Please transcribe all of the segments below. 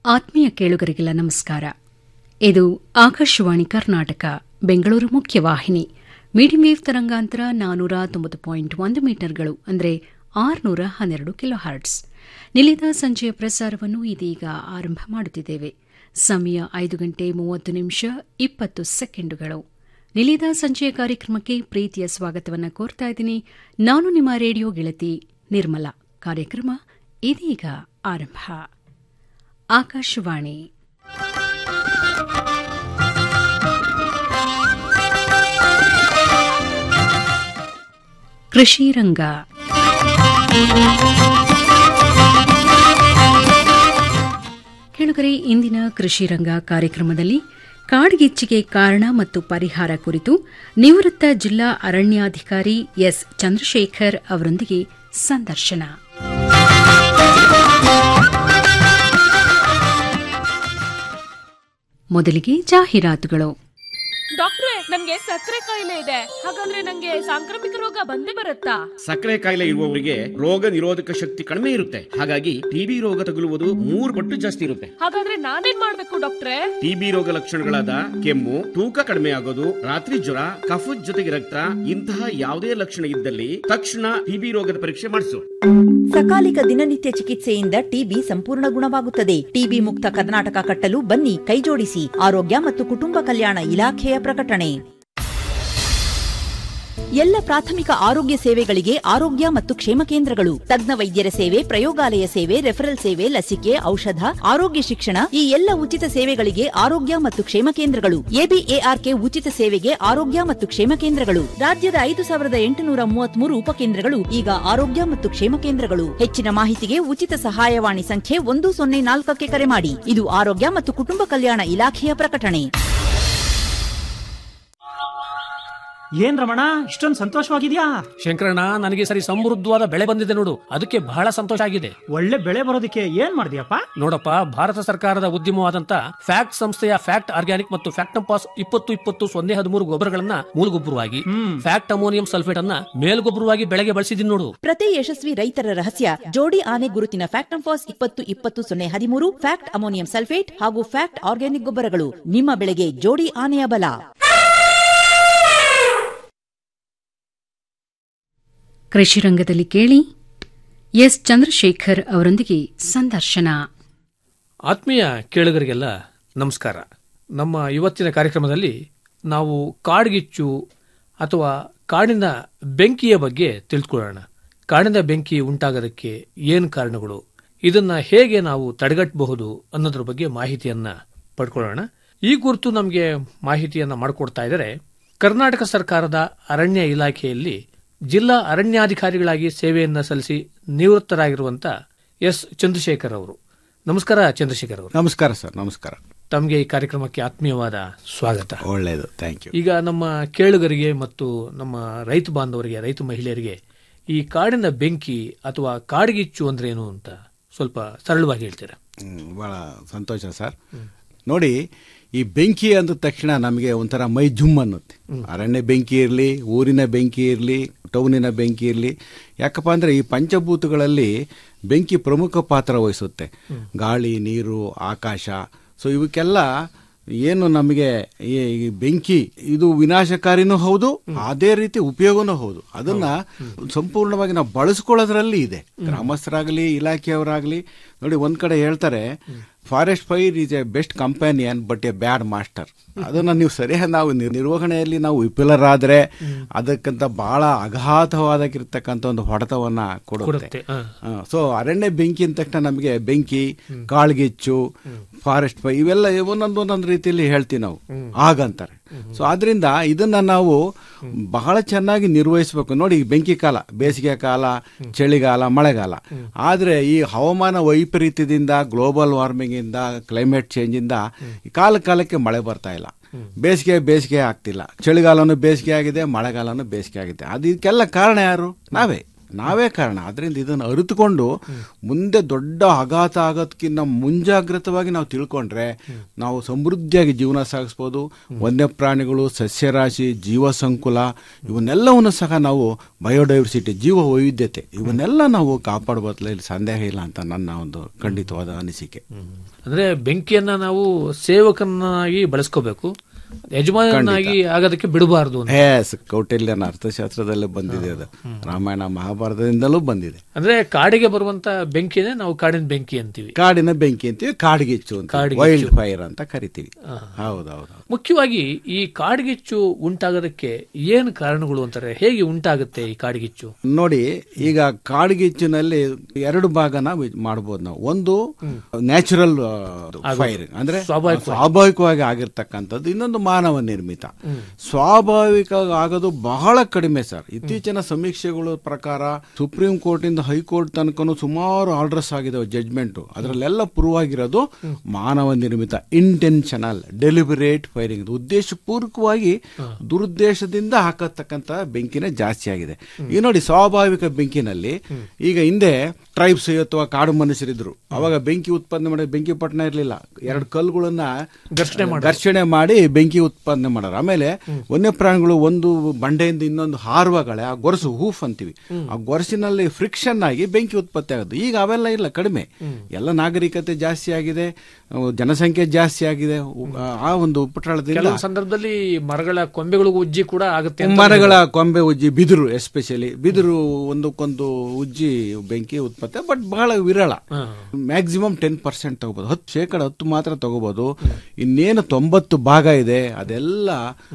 ಆತ್ಮೀಯ ಕೇಳುಗರಿಗೆಲ್ಲ ನಮಸ್ಕಾರ ಇದು ಆಕಾಶವಾಣಿ ಕರ್ನಾಟಕ ಬೆಂಗಳೂರು ಮುಖ್ಯವಾಹಿನಿ ಮೀಡಿಯಂ ವೇವ್ ತರಂಗಾಂತರ ನಾನೂರ ತೊಂಬತ್ತು ಪಾಯಿಂಟ್ ಒಂದು ಮೀಟರ್ಗಳು ಅಂದರೆ ಆರುನೂರ ಹನ್ನೆರಡು ಕಿಲೋ ಹರ್ಟ್ಸ್ ನಿಲಿದ ಸಂಜೆಯ ಪ್ರಸಾರವನ್ನು ಇದೀಗ ಆರಂಭ ಮಾಡುತ್ತಿದ್ದೇವೆ ಸಮಯ ಐದು ಗಂಟೆ ಮೂವತ್ತು ನಿಮಿಷ ಇಪ್ಪತ್ತು ಸೆಕೆಂಡುಗಳು ನಿಲಿದ ಸಂಜೆಯ ಕಾರ್ಯಕ್ರಮಕ್ಕೆ ಪ್ರೀತಿಯ ಸ್ವಾಗತವನ್ನು ಕೋರ್ತಾ ಇದ್ದೀನಿ ನಾನು ನಿಮ್ಮ ರೇಡಿಯೋ ಗೆಳತಿ ನಿರ್ಮಲಾ ಕಾರ್ಯಕ್ರಮ ಇದೀಗ ಆರಂಭ ಆಕಾಶವಾಣಿ ಕೃಷಿ ರಂಗ ಕೆಳಗರೆ ಇಂದಿನ ಕೃಷಿ ರಂಗ ಕಾರ್ಯಕ್ರಮದಲ್ಲಿ ಕಾಡ್ಗಿಚ್ಚಿಗೆ ಕಾರಣ ಮತ್ತು ಪರಿಹಾರ ಕುರಿತು ನಿವೃತ್ತ ಜಿಲ್ಲಾ ಅರಣ್ಯಾಧಿಕಾರಿ ಎಸ್ ಚಂದ್ರಶೇಖರ್ ಅವರೊಂದಿಗೆ ಸಂದರ್ಶನ ಮೊದಲಿಗೆ ಜಾಹೀರಾತುಗಳು ಡಾಕ್ಟ್ರೆ ನನ್ಗೆ ಸಕ್ಕರೆ ಕಾಯಿಲೆ ಇದೆ ಹಾಗಂದ್ರೆ ನಂಗೆ ಸಾಂಕ್ರಾಮಿಕ ರೋಗ ಬಂದೇ ಬರುತ್ತಾ ಸಕ್ಕರೆ ಕಾಯಿಲೆ ಇರುವವರಿಗೆ ರೋಗ ನಿರೋಧಕ ಶಕ್ತಿ ಕಡಿಮೆ ಇರುತ್ತೆ ಹಾಗಾಗಿ ಟಿಬಿ ರೋಗ ತಗುಲುವುದು ಮೂರು ಪಟ್ಟು ಜಾಸ್ತಿ ಇರುತ್ತೆ ಹಾಗಾದ್ರೆ ನಾನೇನ್ ಮಾಡ್ಬೇಕು ಡಾಕ್ಟ್ರೆ ಟಿಬಿ ರೋಗ ಲಕ್ಷಣಗಳಾದ ಕೆಮ್ಮು ತೂಕ ಕಡಿಮೆ ಆಗೋದು ರಾತ್ರಿ ಜ್ವರ ಕಫದ ಜೊತೆಗೆ ರಕ್ತ ಇಂತಹ ಯಾವುದೇ ಲಕ್ಷಣ ಇದ್ದಲ್ಲಿ ತಕ್ಷಣ ಟಿಬಿ ರೋಗದ ಪರೀಕ್ಷೆ ಮಾಡಿಸು ಸಕಾಲಿಕ ದಿನನಿತ್ಯ ಚಿಕಿತ್ಸೆಯಿಂದ ಟಿಬಿ ಸಂಪೂರ್ಣ ಗುಣವಾಗುತ್ತದೆ ಟಿಬಿ ಮುಕ್ತ ಕರ್ನಾಟಕ ಕಟ್ಟಲು ಬನ್ನಿ ಕೈಜೋಡಿಸಿ ಆರೋಗ್ಯ ಮತ್ತು ಕುಟುಂಬ ಕಲ್ಯಾಣ ಇಲಾಖೆಯ ಪ್ರಕಟಣೆ ಎಲ್ಲ ಪ್ರಾಥಮಿಕ ಆರೋಗ್ಯ ಸೇವೆಗಳಿಗೆ ಆರೋಗ್ಯ ಮತ್ತು ಕ್ಷೇಮ ಕೇಂದ್ರಗಳು ತಜ್ಞ ವೈದ್ಯರ ಸೇವೆ ಪ್ರಯೋಗಾಲಯ ಸೇವೆ ರೆಫರಲ್ ಸೇವೆ ಲಸಿಕೆ ಔಷಧ ಆರೋಗ್ಯ ಶಿಕ್ಷಣ ಈ ಎಲ್ಲ ಉಚಿತ ಸೇವೆಗಳಿಗೆ ಆರೋಗ್ಯ ಮತ್ತು ಕ್ಷೇಮ ಕೇಂದ್ರಗಳು ಎಬಿಎಆರ್ಕೆ ಉಚಿತ ಸೇವೆಗೆ ಆರೋಗ್ಯ ಮತ್ತು ಕ್ಷೇಮ ಕೇಂದ್ರಗಳು ರಾಜ್ಯದ ಐದು ಸಾವಿರದ ಎಂಟುನೂರ ಮೂವತ್ಮೂರು ಉಪಕೇಂದ್ರಗಳು ಈಗ ಆರೋಗ್ಯ ಮತ್ತು ಕ್ಷೇಮ ಕೇಂದ್ರಗಳು ಹೆಚ್ಚಿನ ಮಾಹಿತಿಗೆ ಉಚಿತ ಸಹಾಯವಾಣಿ ಸಂಖ್ಯೆ ಒಂದು ಸೊನ್ನೆ ನಾಲ್ಕಕ್ಕೆ ಕರೆ ಮಾಡಿ ಇದು ಆರೋಗ್ಯ ಮತ್ತು ಕುಟುಂಬ ಕಲ್ಯಾಣ ಇಲಾಖೆಯ ಪ್ರಕಟಣೆ ಏನ್ ರಮಣ ಇಷ್ಟೊಂದು ಸಂತೋಷವಾಗಿದ್ಯಾ ಶಂಕರಣ್ಣ ನನಗೆ ಸರಿ ಸಮೃದ್ಧವಾದ ಬೆಳೆ ಬಂದಿದೆ ನೋಡು ಅದಕ್ಕೆ ಬಹಳ ಸಂತೋಷ ಆಗಿದೆ ಒಳ್ಳೆ ಬೆಳೆ ಬರೋದಕ್ಕೆ ಏನ್ ಮಾಡಿದ್ಯಪ್ಪ ನೋಡಪ್ಪ ಭಾರತ ಸರ್ಕಾರದ ಉದ್ಯಮವಾದಂತ ಫ್ಯಾಕ್ಟ್ ಸಂಸ್ಥೆಯ ಫ್ಯಾಕ್ಟ್ ಆರ್ಗ್ಯಾನಿಕ್ ಮತ್ತು ಫ್ಯಾಕ್ಟಂಪಾಸ್ ಇಪ್ಪತ್ತು ಇಪ್ಪತ್ತು ಸೊನ್ನೆ ಹದಿಮೂರು ಗೊಬ್ಬರಗಳನ್ನ ಮೂಲಗೊಬ್ಬರವಾಗಿ ಫ್ಯಾಕ್ಟ್ ಅಮೋನಿಯಂ ಸಲ್ಫೇಟ್ ಅನ್ನ ಮೇಲ್ಗೊಬ್ಬರವಾಗಿ ಬೆಳೆಗೆ ಬಳಸಿದೀನಿ ನೋಡು ಪ್ರತಿ ಯಶಸ್ವಿ ರೈತರ ರಹಸ್ಯ ಜೋಡಿ ಆನೆ ಗುರುತಿನ ಫ್ಯಾಕ್ಟಂಫಾಸ್ ಇಪ್ಪತ್ತು ಇಪ್ಪತ್ತು ಸೊನ್ನೆ ಹದಿಮೂರು ಫ್ಯಾಕ್ಟ್ ಅಮೋನಿಯಂ ಸಲ್ಫೇಟ್ ಹಾಗೂ ಫ್ಯಾಕ್ಟ್ ಆರ್ಗ್ಯಾನಿಕ್ ಗೊಬ್ಬರಗಳು ನಿಮ್ಮ ಬೆಳೆಗೆ ಜೋಡಿ ಆನೆಯ ಬಲ ಕೃಷಿ ರಂಗದಲ್ಲಿ ಕೇಳಿ ಎಸ್ ಚಂದ್ರಶೇಖರ್ ಅವರೊಂದಿಗೆ ಸಂದರ್ಶನ ಆತ್ಮೀಯ ಕೇಳುಗರಿಗೆಲ್ಲ ನಮಸ್ಕಾರ ನಮ್ಮ ಇವತ್ತಿನ ಕಾರ್ಯಕ್ರಮದಲ್ಲಿ ನಾವು ಕಾಡ್ಗಿಚ್ಚು ಅಥವಾ ಕಾಡಿನ ಬೆಂಕಿಯ ಬಗ್ಗೆ ತಿಳ್ಕೊಳ್ಳೋಣ ಕಾಡಿನ ಬೆಂಕಿ ಉಂಟಾಗೋದಕ್ಕೆ ಏನು ಕಾರಣಗಳು ಇದನ್ನ ಹೇಗೆ ನಾವು ತಡೆಗಟ್ಟಬಹುದು ಅನ್ನೋದ್ರ ಬಗ್ಗೆ ಮಾಹಿತಿಯನ್ನ ಪಡ್ಕೊಳ್ಳೋಣ ಈ ಕುರಿತು ನಮಗೆ ಮಾಹಿತಿಯನ್ನ ಮಾಡಿಕೊಡ್ತಾ ಇದ್ದಾರೆ ಕರ್ನಾಟಕ ಸರ್ಕಾರದ ಅರಣ್ಯ ಇಲಾಖೆಯಲ್ಲಿ ಜಿಲ್ಲಾ ಅರಣ್ಯಾಧಿಕಾರಿಗಳಾಗಿ ಸೇವೆಯನ್ನ ಸಲ್ಲಿಸಿ ನಿವೃತ್ತರಾಗಿರುವಂತ ಎಸ್ ಚಂದ್ರಶೇಖರ್ ಅವರು ನಮಸ್ಕಾರ ಚಂದ್ರಶೇಖರ್ ಅವರು ನಮಸ್ಕಾರ ಸರ್ ನಮಸ್ಕಾರ ತಮಗೆ ಈ ಕಾರ್ಯಕ್ರಮಕ್ಕೆ ಆತ್ಮೀಯವಾದ ಸ್ವಾಗತ ಒಳ್ಳೆಯದು ಥ್ಯಾಂಕ್ ಯು ಈಗ ನಮ್ಮ ಕೇಳುಗರಿಗೆ ಮತ್ತು ನಮ್ಮ ರೈತ ಬಾಂಧವರಿಗೆ ರೈತ ಮಹಿಳೆಯರಿಗೆ ಈ ಕಾಡಿನ ಬೆಂಕಿ ಅಥವಾ ಕಾಡ್ಗಿಚ್ಚು ಅಂದ್ರೆ ಏನು ಅಂತ ಸ್ವಲ್ಪ ಸರಳವಾಗಿ ಹೇಳ್ತೀರಾ ಬಹಳ ಸಂತೋಷ ಸರ್ ನೋಡಿ ಈ ಬೆಂಕಿ ಅಂದ ತಕ್ಷಣ ನಮಗೆ ಒಂಥರ ಮೈ ಜುಮ್ ಅನ್ನುತ್ತೆ ಅರಣ್ಯ ಬೆಂಕಿ ಇರಲಿ ಊರಿನ ಬೆಂಕಿ ಇರಲಿ ಟೌನಿನ ಬೆಂಕಿ ಇರಲಿ ಯಾಕಪ್ಪ ಅಂದರೆ ಈ ಪಂಚಭೂತಗಳಲ್ಲಿ ಬೆಂಕಿ ಪ್ರಮುಖ ಪಾತ್ರ ವಹಿಸುತ್ತೆ ಗಾಳಿ ನೀರು ಆಕಾಶ ಸೊ ಇವಕ್ಕೆಲ್ಲ ಏನು ನಮಗೆ ಈ ಈ ಬೆಂಕಿ ಇದು ವಿನಾಶಕಾರಿನೂ ಹೌದು ಅದೇ ರೀತಿ ಉಪಯೋಗನೂ ಹೌದು ಅದನ್ನ ಸಂಪೂರ್ಣವಾಗಿ ನಾವು ಬಳಸ್ಕೊಳ್ಳೋದ್ರಲ್ಲಿ ಇದೆ ಗ್ರಾಮಸ್ಥರಾಗಲಿ ಇಲಾಖೆಯವರಾಗಲಿ ನೋಡಿ ಒಂದ್ ಕಡೆ ಹೇಳ್ತಾರೆ forest fire is a best companion but a bad master ಅದನ್ನ ನೀವು ಸರಿಯಾಗಿ ನಾವು ನಿರ್- ನಿರ್ವಹಣೆಯಲ್ಲಿ ನಾವು ವಿಫಲರಾದ್ರೆ ಅದಕ್ಕಂತ ಬಹಳ ಅಗಾಧವಾದಕ್ಕಿರ್ತಕ್ಕಂಥ ಒಂದು ಹೊಡೆತವನ್ನ ಕೊಡುತ್ತೆ ಕೊಡುತ್ತೆ, ಹ. ಸೊ ಅರಣ್ಯ ಬೆಂಕಿ ಅಂದ ತಕ್ಷಣ ನಮಗೆ ಬೆಂಕಿ ಕಾಳ್ಗಿಚ್ಚು ಫಾರೆಸ್ಟ್ ಫೈ ಇವೆಲ್ಲ ಒಂದೊಂದು ಒಂದೊಂದು ರೀತಿಯಲ್ಲಿ ಹೇಳ್ತೀವಿ ನಾವು ಆಗಂತಾರೆ ಸೊ ಆದ್ರಿಂದ ಇದನ್ನ ನಾವು ಬಹಳ ಚೆನ್ನಾಗಿ ನಿರ್ವಹಿಸಬೇಕು ನೋಡಿ ಈ ಬೆಂಕಿ ಕಾಲ ಬೇಸಿಗೆ ಕಾಲ ಚಳಿಗಾಲ ಮಳೆಗಾಲ ಆದ್ರೆ ಈ ಹವಾಮಾನ ವೈಪರೀತ್ಯದಿಂದ ಗ್ಲೋಬಲ್ ವಾರ್ಮಿಂಗ್ ಇಂದ ಕ್ಲೈಮೇಟ್ ಚೇಂಜ್ ಇಂದ ಈ ಕಾಲ ಕಾಲಕ್ಕೆ ಮಳೆ ಬರ್ತಾ ಇಲ್ಲ ಬೇಸಿಗೆ ಬೇಸಿಗೆ ಆಗ್ತಿಲ್ಲ ಚಳಿಗಾಲನು ಬೇಸಿಗೆ ಆಗಿದೆ ಮಳೆಗಾಲನು ಬೇಸಿಗೆ ಆಗಿದೆ ಅದಕ್ಕೆಲ್ಲ ಕಾರಣ ಯಾರು ನಾವೇ ನಾವೇ ಕಾರಣ ಅದರಿಂದ ಇದನ್ನು ಅರಿತುಕೊಂಡು ಮುಂದೆ ದೊಡ್ಡ ಆಘಾತ ಆಗೋದಕ್ಕಿಂತ ಮುಂಜಾಗ್ರತವಾಗಿ ನಾವು ತಿಳ್ಕೊಂಡ್ರೆ ನಾವು ಸಮೃದ್ಧಿಯಾಗಿ ಜೀವನ ಸಾಗಿಸ್ಬೋದು ವನ್ಯಪ್ರಾಣಿಗಳು ಸಸ್ಯರಾಶಿ ಜೀವ ಸಂಕುಲ ಇವನ್ನೆಲ್ಲವನ್ನು ಸಹ ನಾವು ಬಯೋಡೈವರ್ಸಿಟಿ ಜೀವ ವೈವಿಧ್ಯತೆ ಇವನ್ನೆಲ್ಲ ನಾವು ಕಾಪಾಡಬಹುದಿಲ್ಲ ಇಲ್ಲಿ ಸಂದೇಹ ಇಲ್ಲ ಅಂತ ನನ್ನ ಒಂದು ಖಂಡಿತವಾದ ಅನಿಸಿಕೆ ಅಂದ್ರೆ ಬೆಂಕಿಯನ್ನ ನಾವು ಸೇವಕನಾಗಿ ಬಳಸ್ಕೋಬೇಕು ಯಜಮಾನನಾಗಿ ಆಗೋದಕ್ಕೆ ಬಿಡಬಾರದು ಅಂತ. ಎಸ್ ಕೌಟಿಲ್ಯನ ಅರ್ಥಶಾಸ್ತ್ರದಲ್ಲೇ ಬಂದಿದೆ ಅದು ರಾಮಾಯಣ ಮಹಾಭಾರತದಿಂದಲೂ ಬಂದಿದೆ ಅಂದ್ರೆ ಕಾಡಿಗೆ ಬರುವಂತ ಬೆಂಕಿನೇ ನಾವು ಕಾಡಿನ ಬೆಂಕಿ ಅಂತೀವಿ ಕಾಡಿನ ಬೆಂಕಿ ಅಂತೀವಿ ಕಾಡ್ಗಿಚ್ಚು ಅಂತ ಕಾಡ್ಗಿಚ್ಚು. ವೈಲ್ಡ್ ಫೈರ್ ಅಂತ ಕರಿತೀವಿ ಹೌದೌದು ಮುಖ್ಯವಾಗಿ ಈ ಕಾಡ್ಗಿಚ್ಚು ಉಂಟಾಗೋದಕ್ಕೆ ಏನು ಕಾರಣಗಳು ಅಂತಾರೆ ಹೇಗೆ ಉಂಟಾಗುತ್ತೆ ಈ ಕಾಡ್ಗಿಚ್ಚು ನೋಡಿ ಈಗ ಕಾಡ್ಗಿಚ್ಚಿನಲ್ಲಿ ಎರಡು ಭಾಗನ ವಿ- ಮಾಡ್ಬೋದು ನಾವು ಒಂದು ನ್ಯಾಚುರಲ್ ಫೈರ್ ಅಂದ್ರೆ ಸ್ವಾಭಾವಿಕವಾಗಿ ಆಗಿರ್ತಕ್ಕಂಥದ್ದು ಇನ್ನೊಂದು ಮಾನವ ನಿರ್ಮಿತ ಸ್ವಾಭಾವಿಕ ಆಗೋದು ಬಹಳ ಕಡಿಮೆ ಸರ್ ಇತ್ತೀಚಿನ ಸಮೀಕ್ಷೆಗಳ ಪ್ರಕಾರ ಸುಪ್ರೀಂ ಕೋರ್ಟ್ ಇಂದ ಹೈಕೋರ್ಟ್ ತನಕನೂ ಸುಮಾರು ಆರ್ಡರ್ಸ್ ಆಗಿದಾವೆ ಜಡ್ಜ್ಮೆಂಟ್ ಅದರಲ್ಲೆಲ್ಲ ಪ್ರೂವ್ ಆಗಿರೋದು ಮಾನವ ನಿರ್ಮಿತ ಇಂಟೆನ್ಷನಲ್ ಡೆಲಿಬರೇಟ್ ಫೈರಿಂಗ್ ಉದ್ದೇಶಪೂರ್ವಕವಾಗಿ ದುರುದ್ದೇಶದಿಂದ ಹಾಕತಕ್ಕಂತ ಬೆಂಕಿನೇ ಜಾಸ್ತಿ ಆಗಿದೆ ಈಗ ನೋಡಿ ಸ್ವಾಭಾವಿಕ ಬೆಂಕಿನಲ್ಲಿ ಈಗ ಹಿಂದೆ ಟ್ರೈಬ್ಸ್ ಅಥವಾ ಕಾಡು ಮನುಷ್ಯರಿದ್ರು ಅವಾಗ ಬೆಂಕಿ ಉತ್ಪಾದನೆ ಮಾಡಿ ಬೆಂಕಿ ಪಟ್ಟಣ ಇರಲಿಲ್ಲ ಎರಡು ಕಲ್ಲುಗಳನ್ನ ಘರ್ಷಣೆ ಘರ್ಷಣೆ ಮಾಡಿ ಬೆಂಕಿ ಉತ್ಪಾದನೆ ಮಾಡೋರು ಆಮೇಲೆ ವನ್ಯಪ್ರಾಣಿಗಳು ಒಂದು ಬಂಡೆಯಿಂದ ಇನ್ನೊಂದು ಹಾರುವಾಗಳೆ ಆ ಗೊರಸು ಹೂಫ್ ಅಂತೀವಿ ಆ ಗೊರಸಿನಲ್ಲಿ ಫ್ರಿಕ್ಷನ್ ಆಗಿ ಬೆಂಕಿ ಉತ್ಪತ್ತಿ ಆಗುತ್ತೆ ಈಗ ಅವೆಲ್ಲ ಇಲ್ಲ ಕಡಿಮೆ ಎಲ್ಲ ನಾಗರಿಕತೆ ಜಾಸ್ತಿ ಆಗಿದೆ ಅಹ್, ಜನಸಂಖ್ಯೆ ಜಾಸ್ತಿ ಆಗಿದೆ ಉ- ಆ ಒಂದು ಉಪಟಳದಿಂದ ಕೆಲವು ಸಂದರ್ಭದಲ್ಲಿ ಮರಗಳ ಕೊಂಬೆಗಳಿಗೂ ಉಜ್ಜಿ ಕೂಡ ಆಗುತ್ತೆ ಅಂತ ಮರಗಳ ಕೊಂಬೆ ಉಜ್ಜಿ ಬಿದಿರು ಎಸ್ಪೆಷಲಿ ಬಿದಿರು ಒಂದಕ್ಕೊಂದು ಉಜ್ಜಿ ಬೆಂಕಿ ಉತ್ಪತ್ತಿ ಬಟ್ ಬಹಳ ವಿರಳ ಮ್ಯಾಕ್ಸಿಮಮ್ ಟೆನ್ ಪರ್ಸೆಂಟ್ ತಗೋಬಹುದು ಹತ್ತು ಶೇಕಡ ಹತ್ತು ಮಾತ್ರ ತಗೋಬಹುದು ಇನ್ನೇನು ತೊಂಬತ್ತು ಭಾಗ ಇದೆ ಅದೆಲ್ಲ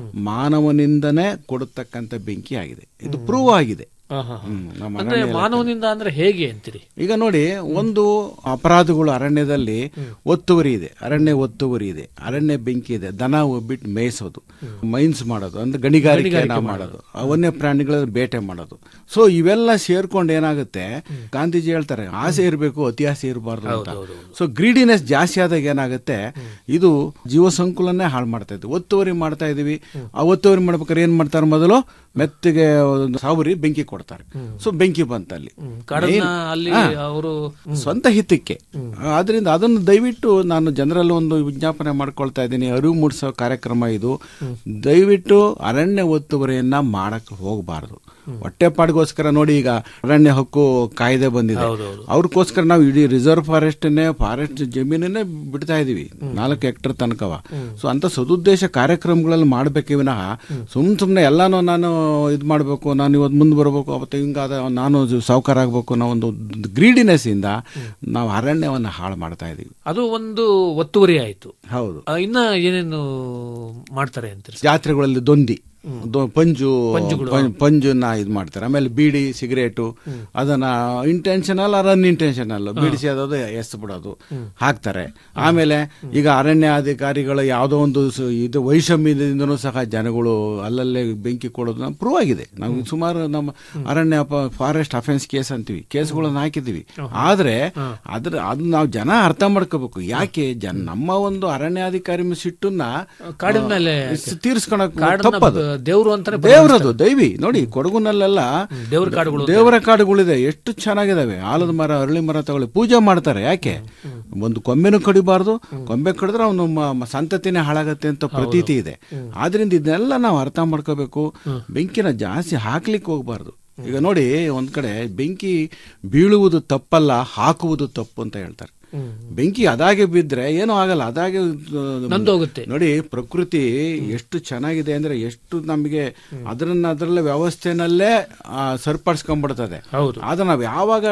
ಮಾನವನಿಂದನೇ ಕೊಡತಕ್ಕಂಥ ಬೆಂಕಿ ಆಗಿದೆ ಇದು ಪ್ರೂವ್ ಆಗಿದೆ ಹಾ, ಹಾ, ಹಾ. ಹ್ಮ್, ನಮ್ಮ ಅಂದ್ರೆ ಅರಣ್ಯ ಮಾನವನಿಂದ ಅಂದ್ರೆ ಹೇಗೆ ಅಂತೀರಿ ಈಗ ನೋಡಿ ಒಂದು ಅಪರಾಧಗಳು ಅರಣ್ಯದಲ್ಲಿ ಒತ್ತುವರಿ ಇದೆ ಅರಣ್ಯ ಒತ್ತುವರಿ ಇದೆ ಅರಣ್ಯ ಬೆಂಕಿ ಇದೆ ದನ ಬಿಟ್ಟು ಮೇಯಿಸೋದು ಮೈನ್ಸ್ ಮಾಡೋದು ಅಂದ್ರೆ ಗಣಿಗಾರಿಕೆ ಮಾಡೋದು ವನ್ಯ ಪ್ರಾಣಿಗಳ ಬೇಟೆ ಮಾಡೋದು ಸೊ ಇವೆಲ್ಲ ಸೇರ್ಕೊಂಡು ಏನಾಗುತ್ತೆ ಗಾಂಧೀಜಿ ಹೇಳ್ತಾರೆ ಆಸೆ ಇರಬೇಕು ಅತಿ ಆಸೆ ಇರಬಾರ್ದು ಅಂತ ಸೊ ಗ್ರೀಡಿನೆಸ್ ಜಾಸ್ತಿ ಆದಾಗ ಏನಾಗುತ್ತೆ ಇದು ಜೀವ ಸಂಕುಲನೇ ಹಾಳು ಮಾಡ್ತಾ ಇದ್ವಿ ಒತ್ತುವರಿ ಮಾಡ್ತಾ ಇದೀವಿ ಆ ಒತ್ತುವರಿ ಮಾಡ್ಬೇಕಾದ್ರೆ ಏನ್ ಮಾಡ್ತಾರೆ ಮೊದಲು ಮೆತ್ತಿಗೆ ಒಂದು ಸಾವರಿ ಬೆಂಕಿ ಕೊಡ್ತಾರೆ ಸೊ ಬೆಂಕಿ ಬಂತಲ್ಲಿ ಕಾಡನ್ನ Main- ಅಲ್ಲಿ ಹಾ. ಅವರು ಸ್ವಂತ ಹಿತಕ್ಕೆ ಆದ್ರಿಂದ ಅದನ್ನು ದಯವಿಟ್ಟು ನಾನು ಜನರಲ್ಲಿ ಒಂದು ವಿಜ್ಞಾಪನೆ ಮಾಡ್ಕೊಳ್ತಾ ಇದ್ದೀನಿ ಅರಿವು ಮೂಡಿಸೋ ಕಾರ್ಯಕ್ರಮ ಇದು ದಯವಿಟ್ಟು ಅರಣ್ಯ ಒತ್ತುವರಿಯನ್ನ ಮಾಡಕ್ ಹೋಗಬಾರದು ಹೊಟ್ಟೆಪಾಡಿಗೋಸ್ಕರ ನೋಡಿ ಈಗ ಅರಣ್ಯ ಹಕ್ಕು ಕಾಯ್ದೆ ಬಂದಿದೆ ಅವ್ರಿಗೋಸ್ಕರ ನಾವು ಇಡೀ ರಿಸರ್ವ್ ಫಾರೆಸ್ಟ್ನೇ ಫಾರೆಸ್ಟ್ ಜಮೀನನ್ನೇ ಬಿಡ್ತಾ ಇದೀವಿ ನಾಲ್ಕು ಹೆಕ್ಟರ್ ತನಕವ ಸೊ ಅಂತ ಸದುದ್ದೇಶ ಕಾರ್ಯಕ್ರಮಗಳಲ್ಲಿ ಮಾಡ್ಬೇಕೆ ವಿನಃ ಸುಮ್ ಸುಮ್ನೆ ಎಲ್ಲಾನು ನಾನು ಇದು ಮಾಡಬೇಕು ನಾನು ಇವತ್ತು ಮುಂದೆ ಬರಬೇಕು ಅವತ್ತು ಹಿಂಗಾದ ನಾನು ಸಾವುಕಾರ ಆಗಬೇಕು ನಾವು ಒಂದು ಗ್ರೀಡಿನೆಸ್ ಇಂದ ನಾವು ಅರಣ್ಯವನ್ನು ಹಾಳು ಮಾಡ್ತಾ ಇದೀವಿ ಅದು ಒಂದು ಒತ್ತುವರಿ ಆಯ್ತು ಹೌದು ಆ, ಇನ್ನ ಏನೇನು ಮಾಡ್ತಾರೆ ಅಂತೀರಿ ಜಾತ್ರೆಗಳಲ್ಲಿ ದೊಂದಿ ದೊ- ಪಂಜು ಪಂ- ಪಂಜುನ ಇದು ಮಾಡ್ತಾರೆ ಆಮೇಲೆ ಬೀಡಿ ಸಿಗರೇಟು ಅದನ್ನ ಇಂಟೆನ್ಷನಲ್ ಆರ್ ಅನ್ಇಂಟೆನ್ಷನಲ್ ಬೀಡಿ ಸೇದೋದು ಎಸ್ ಬಿಡೋದು ಹಾಕ್ತಾರೆ ಆಮೇಲೆ ಈಗ ಅರಣ್ಯ ಅಧಿಕಾರಿಗಳ ಯಾವುದೋ ಒಂದು ಸ- ಇದು ವೈಷಮ್ಯದಿಂದನೂ ಸಹ ಜನಗಳು ಅಲ್ಲಲ್ಲೇ ಬೆಂಕಿ ಕೊಡೋದು ಪ್ರೂವ್ ಆಗಿದೆ ನಾವು ಸುಮಾರು ನಮ್ಮ ಅರಣ್ಯ ಫಾರೆಸ್ಟ್ ಅಫೆನ್ಸ್ ಕೇಸ್ ಅಂತೀವಿ ಕೇಸ್ಗಳನ್ನ ಹಾಕಿದೀವಿ ಆದ್ರೆ ಅದ್ರ ಅದನ್ನ ನಾವು ಜನ ಅರ್ಥ ಮಾಡ್ಕೋಬೇಕು ಯಾಕೆ ಜನ ನಮ್ಮ ಒಂದು ಅರಣ್ಯಾಧಿಕಾರಿ ಸಿಟ್ಟನ್ನ ಕಾಡಿನ ಮೇಲೆ ತೀರ್ಸ್ಕೊಳಕ್ ಕಾಡನ್ನ ತಪ್ಪದು ಬ- ದೇವ್ರು ಅಂತಾನೆ ದೇವರದು ದೈವಿ ನೋಡಿ ಕೊಡಗುನಲ್ಲೆಲ್ಲ ದೇವ್ರ ಕಾಡುಗಳು ದೇವರ ಕಾಡುಗಳಿದೆ ಎಷ್ಟು ಚೆನ್ನಾಗಿದಾವೆ ಆಲದ ಮರ ಅರಳಿ ಮರ ತಗೊಳ್ಳಿ ಪೂಜೆ ಮಾಡ್ತಾರೆ ಯಾಕೆ ಒಂದು ಕೊಂಬೆನೂ ಕಡಿಬಾರ್ದು ಕೊಂಬೆ ಕಡಿದ್ರೆ ಅವನು ಸಂತತಿನೇ ಹಾಳಾಗತ್ತೆ ಅಂತ ಪ್ರತೀತಿ ಇದೆ ಆದ್ರಿಂದ ಇದನ್ನೆಲ್ಲ ನಾವು ಅರ್ಥ ಮಾಡ್ಕೋಬೇಕು ಬೆಂಕಿನ ಜಾಸ್ತಿ ಹಾಕ್ಲಿಕ್ಕೆ ಹೋಗ್ಬಾರ್ದು ಈಗ ನೋಡಿ ಒಂದ್ ಕಡೆ ಬೆಂಕಿ ಬೀಳುವುದು ತಪ್ಪಲ್ಲ ಹಾಕುವುದು ತಪ್ಪು ಅಂತ ಹೇಳ್ತಾರೆ ಬೆಂಕಿ ಅದಾಗೆ ಬಿದ್ರೆ ಏನೂ ಆಗಲ್ಲ ಅದಾಗೆ ಆ, ನಂದೋಗುತ್ತೆ. ನೋಡಿ ಪ್ರಕೃತಿ ಎಷ್ಟು ಚೆನ್ನಾಗಿದೆ ಅಂದ್ರೆ ಎಷ್ಟು ನಮಗೆ ಅದರನ್ನ ಅದರಲ್ಲೇ ವ್ಯವಸ್ಥೆನಲ್ಲೇ ಆ, ಸರಿಪಡಿಸ್ಕೊಂಡ್ಬಿಡ್ತದೆ ಹೌದು. ಆದ್ರೆ ನಾವು ಯಾವಾಗ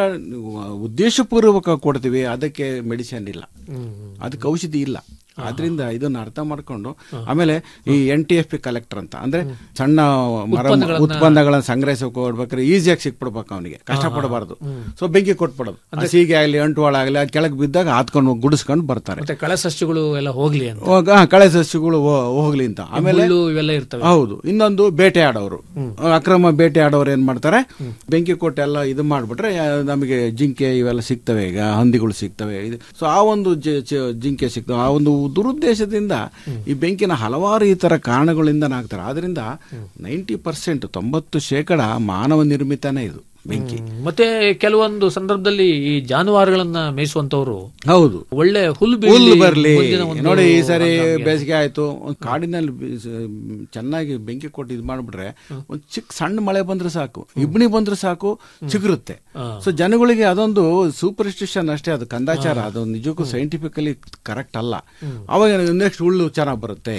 ಉದ್ದೇಶಪೂರ್ವಕ ಕೊಡ್ತೀವಿ ಅದಕ್ಕೆ ಮೆಡಿಸಿನ್ ಇಲ್ಲ ಅದಕ್ಕೆ ಔಷಧಿ ಇಲ್ಲ ಆದ್ರಿಂದ ಇದನ್ನ ಅರ್ಥ ಮಾಡ್ಕೊಂಡು ಆಮೇಲೆ ಈ N T F P collector ಅಂತ ಅಂದ್ರೆ ಸಣ್ಣ ಮರ ಉತ್ಪನ್ನಗಳನ್ನ ಸಂಗ್ರಹಿಸಕ್ಕೆ ಹೋಗ್ಬೇಕಾದ್ರೆ ಈಸಿಯಾಗಿ ಸಿಕ್ಬಿಡ್ಬೇಕು ಅವನಿಗೆ ಕಷ್ಟಪಡಬಾರ್ದು ಸೊ ಬೆಂಕಿ ಕೊಟ್ಬಿಡೋದು ಹಸಿಗೆ ಆಗಲಿ ಅಂಟುವಾಳ ಆಗಲಿ ಕೆಳಗೆ ಬಿದ್ದಾಗ ಹಾತ್ಕೊಂಡು ಗುಡಿಸ್ಕೊಂಡು ಬರ್ತಾರೆ ಮತ್ತೆ ಕಳಸಸ್ಯಗಳು ಎಲ್ಲ ಹೋಗ್ಲಿ ಅಂತ ಹೋಗ ಹಾ, ಕಳೆ ಸಸ್ಯಗಳು ಹೋ- ಹೋಗ್ಲಿ ಅಂತ ಆಮೇಲೆ ಮುಳ್ಳು ಇವೆಲ್ಲ ಇರ್ತವೆ ಹೌದು ಇನ್ನೊಂದು ಬೇಟೆ ಆಡೋರು ಅಕ್ರಮ ಬೇಟೆ ಆಡೋರು ಏನ್ ಮಾಡ್ತಾರೆ ಬೆಂಕಿ ಕೊಟ್ಟು ಎಲ್ಲ ಇದು ಮಾಡ್ಬಿಟ್ರೆ ಆ, ನಮಗೆ ಜಿಂಕೆ ಇವೆಲ್ಲ ಸಿಗ್ತವೆ ಈಗ ಹಂದಿಗಳು ಸಿಗ್ತವೆ ಸೊ ಆ ಒಂದು ಜ- ಜ- ಜಿಂಕೆ ಸಿಗ್ತವೆ ಆ ಒಂದು ದುರುದ್ದೇಶದಿಂದ ಈ ಬೆಂಕಿನ ಹಲವಾರು ಈ ತರ ಕಾರಣಗಳಿಂದ ಆಗ್ತಾರೆ ಆದ್ರಿಂದ ನೈಂಟಿ ಪರ್ಸೆಂಟ್ ತೊಂಬತ್ತು ಶೇಕಡ ಮಾನವ ನಿರ್ಮಿತನೇ ಇದು ಬೆಂಕಿ ಮತ್ತೆ ಕೆಲವೊಂದು ಸಂದರ್ಭದಲ್ಲಿ ಈ ಜಾನುವಾರುಗಳನ್ನ ಮೇಯಿಸುವಂತವ್ರು ಹೌದು ಒಳ್ಳೆ ಹುಲ್ಲು ಹುಲ್ಲು ಬರ್ಲಿ ಮುಂದಿನ ಒಂದು ನೋಡಿ ಈ ಸರಿ ಹಂಗಾಗಿ ಬೇಸಿಗೆ ಆಯ್ತು ಒಂದ್ ಕಾಡಿನಲ್ಲಿ ಬಿ- ಸ- ಚೆನ್ನಾಗಿ ಬೆಂಕಿ ಕೊಟ್ಟು ಇದು ಮಾಡ್ಬಿಟ್ರೆ ಒಂದ್ ಚಿಕ್ಕ ಸಣ್ಣ ಮಳೆ ಬಂದ್ರೆ ಸಾಕು ಇಬ್ನಿ ಬಂದ್ರೆ ಸಾಕು ಚಿಗುರುತ್ತೆ ಸೊ ಜನಗಳಿಗೆ ಅದೊಂದು ಸೂಪರ್ಸ್ಟಿಷನ್ ಅಷ್ಟೇ ಅದು ಕಂದಾಚಾರ ಅದು ನಿಜಕ್ಕೂ ಸೈಂಟಿಫಿಕಲಿ ಕರೆಕ್ಟ್ ಅಲ್ಲ ಅವಾಗ ನೆಕ್ಸ್ಟ್ ಹುಲ್ಲು ಚೆನ್ನಾಗಿ ಬರುತ್ತೆ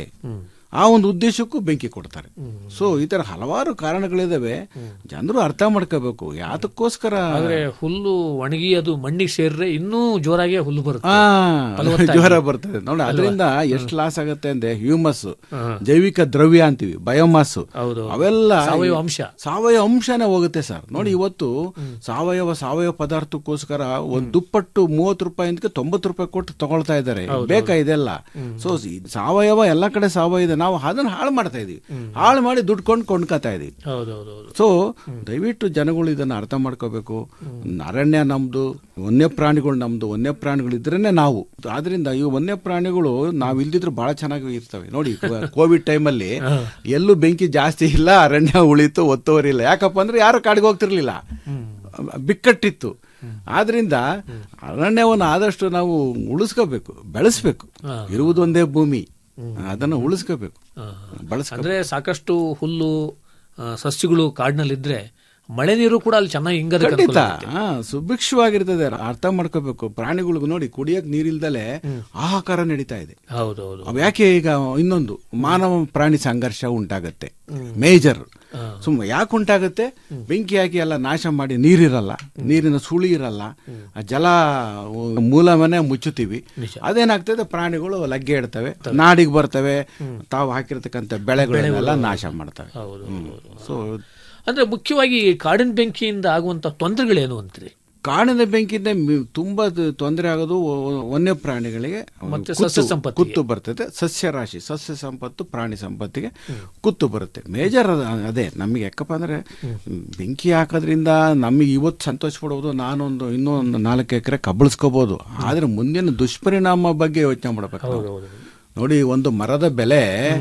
ಆ ಒಂದು ಉದ್ದೇಶಕ್ಕೂ ಬೆಂಕಿ ಕೊಡ್ತಾರೆ ಸೊ ಈ ತರ ಹಲವಾರು ಕಾರಣಗಳಿದಾವೆ ಜನರು ಅರ್ಥ ಮಾಡ್ಕೋಬೇಕು ಯಾತಕ್ಕೋಸ್ಕರ ಆದ್ರೆ ಹುಲ್ಲು ಒಣಗಿ ಅದು ಮಣ್ಣಿಗೆ ಸೇರಿದ್ರೆ ಇನ್ನೂ ಜೋರಾಗಿ ಹುಲ್ಲು ಬರುತ್ತೆ ಆ, ಫಲವತ್ತಾಗಿ. ಜ್ವರ ಬರ್ತದೆ ನೋಡಿ ಅದರಿಂದ ಎಷ್ಟು ಲಾಸ್ ಆಗುತ್ತೆ ಅಂದ್ರೆ ಹ್ಯೂಮಸ್ ಜೈವಿಕ ದ್ರವ್ಯ ಅಂತೀವಿ ಬಯೋಮಾಸ್ ಹೌದು. ಅವೆಲ್ಲ ಸಾವಯವ ಅಂಶ. ಸಾವಯವ ಅಂಶನೇ ಹೋಗುತ್ತೆ ಸರ್ ನೋಡಿ ಇವತ್ತು ಸಾವಯವ ಸಾವಯವ ಪದಾರ್ಥಕ್ಕೋಸ್ಕರ ಒಂದು ದುಪ್ಪಟ್ಟು ಮೂವತ್ತು ರೂಪಾಯಿಂದ ತೊಂಬತ್ತು ರೂಪಾಯಿ ಕೊಟ್ಟು ತಗೊಳ್ತಾ ಇದ್ದಾರೆ ಬೇಕಾ ಇದೆಲ್ಲ ಸೊ ಸಾವಯವ ಎಲ್ಲ ಕಡೆ ಸಾವಯವ ಇದೆ ನಾವು ಅದನ್ನ ಹಾಳು ಮಾಡ್ತಾ ಇದೀವಿ ಹಾಳು ಮಾಡಿ ದುಡ್ಡು ಕೊಂಡು ಕೊಂಡ್ಕೊತಾ ಇದೀವಿ ಹೌದೌದು ಸೊ ದಯವಿಟ್ಟು ಜನಗಳು ಇದನ್ನ ಅರ್ಥ ಮಾಡ್ಕೋಬೇಕು ಅರಣ್ಯ ನಮ್ದು ವನ್ಯ ಪ್ರಾಣಿಗಳು ನಮ್ದು ವನ್ಯ ಪ್ರಾಣಿಗಳು ಇದ್ರೇನೆ ನಾವು ಆದ್ರಿಂದ ಈ ವನ್ಯ ಪ್ರಾಣಿಗಳು ನಾವ್ ಇಲ್ದಿದ್ರೆ ಬಹಳ ಚೆನ್ನಾಗಿ ಇರ್ತವೆ ನೋಡಿ ಕೋವಿಡ್ ಟೈಮಲ್ಲಿ ಎಲ್ಲೂ ಬೆಂಕಿ ಜಾಸ್ತಿ ಇಲ್ಲ ಅರಣ್ಯ ಉಳಿತು ಒತ್ತುವರಿ ಇಲ್ಲ ಯಾಕಪ್ಪ ಅಂದ್ರೆ ಯಾರು ಕಾಡಿಗೆ ಹೋಗ್ತಿರ್ಲಿಲ್ಲ ಬಿಕ್ಕಟ್ಟಿತ್ತು ಆದ್ರಿಂದ ಅರಣ್ಯವನ್ನು ಆದಷ್ಟು ನಾವು ಉಳಿಸ್ಕೋಬೇಕು ಬೆಳೆಸ್ಬೇಕು ಇರುವುದೊಂದೇ ಭೂಮಿ ಅದನ್ನು ಉಳಿಸ್ಕೋಬೇಕು ಬಳಸ್ಕೋಬೇಕು ಅಂದ್ರೆ ಸಾಕಷ್ಟು ಹುಲ್ಲು ಆ, ಸಸ್ಯಗಳು ಕಾಡಿನಲ್ಲಿದ್ರೆ ಮಳೆ ನೀರು ಕೂಡ ಅಲ್ಲಿ ಚೆನ್ನಾಗಿ ಹಿಂಗದ ಖಂಡಿತ ಹಾ ಸುಭಿಕ್ಷವಾಗಿರ್ತದೆ ಅರ್ಥ ಮಾಡ್ಕೋಬೇಕು ಪ್ರಾಣಿಗಳಿಗೂ ನೋಡಿ ಕುಡಿಯಕ್ ನೀರಿಲ್ದಲೆ ಆಹಾಕಾರ ನಡೀತಾ ಇದೆ ಹೌದೌದು ಅವ್ ಯಾಕೆ ಈಗ ಇನ್ನೊಂದು ಮಾನವ ಪ್ರಾಣಿ ಸಂಘರ್ಷ ಉಂಟಾಗತ್ತೆ ಮೇಜರ್ ಸುಮ್ಮ ಯಾಕೆ ಉಂಟಾಗತ್ತೆ ಬೆಂಕಿ ಹಾಕಿ ಎಲ್ಲ ನಾಶ ಮಾಡಿ ನೀರಿರಲ್ಲ ನೀರಿನ ಸುಳಿ ಇರಲ್ಲ ಆ ಜಲ ಮೂಲವನ್ನೇ ಮುಚ್ಚುತ್ತೀವಿ ಅದೇನಾಗ್ತದೆ ಪ್ರಾಣಿಗಳು ಲಗ್ಗೆ ಇಡ್ತವೆ ನಾಡಿಗೆ ಬರ್ತವೆ ತಾವು ಹಾಕಿರ್ತಕ್ಕಂಥ ಬೆಳೆಗಳನ್ನೆಲ್ಲ ನಾಶ ಮಾಡ್ತವೆ ಸೊ ಅಂದ್ರೆ ಮುಖ್ಯವಾಗಿ ಈ ಕಾಡಿನ ಬೆಂಕಿಯಿಂದ ಆಗುವಂತ ತೊಂದರೆಗಳೇನು ಅಂತೀರಿ ಕಾಡಿನ ಬೆಂಕಿಯಿಂದ ಮಿ- ತುಂಬಾ ದ- ತೊಂದರೆ ಆಗೋದು ವ- ವನ್ಯ ಪ್ರಾಣಿಗಳಿಗೆ ಮತ್ತೆ ಕುತ್ತು- ಸಸ್ಯ ಸಂಪತ್ತಿಗೆ. ಕುತ್ತು ಬರ್ತದೆ ಸಸ್ಯ ರಾಶಿ ಸಸ್ಯ ಸಂಪತ್ತು ಪ್ರಾಣಿ ಸಂಪತ್ತಿಗೆ ಕುತ್ತು ಬರುತ್ತೆ ಮೇಜರ್ ಅದೇ ನಮಗೆ ಯಾಕಪ್ಪ ಅಂದ್ರೆ ಬೆಂಕಿ ಹಾಕೋದ್ರಿಂದ ನಮಗೆ ಇವತ್ತು ಸಂತೋಷ ಪಡೋದು ನಾನೊಂದು ಇನ್ನೊಂದು ನಾಲ್ಕು ಎಕರೆ ಕಬ್ಬಳಿಸ್ಕೋಬಹುದು ಆದ್ರೆ ಮುಂದಿನ ದುಷ್ಪರಿಣಾಮ ಬಗ್ಗೆ ಯೋಚನೆ ಮಾಡ್ಬೇಕು ನಾವು. ನೋಡಿ ಒಂದು ಮರದ ಬೆಲೆ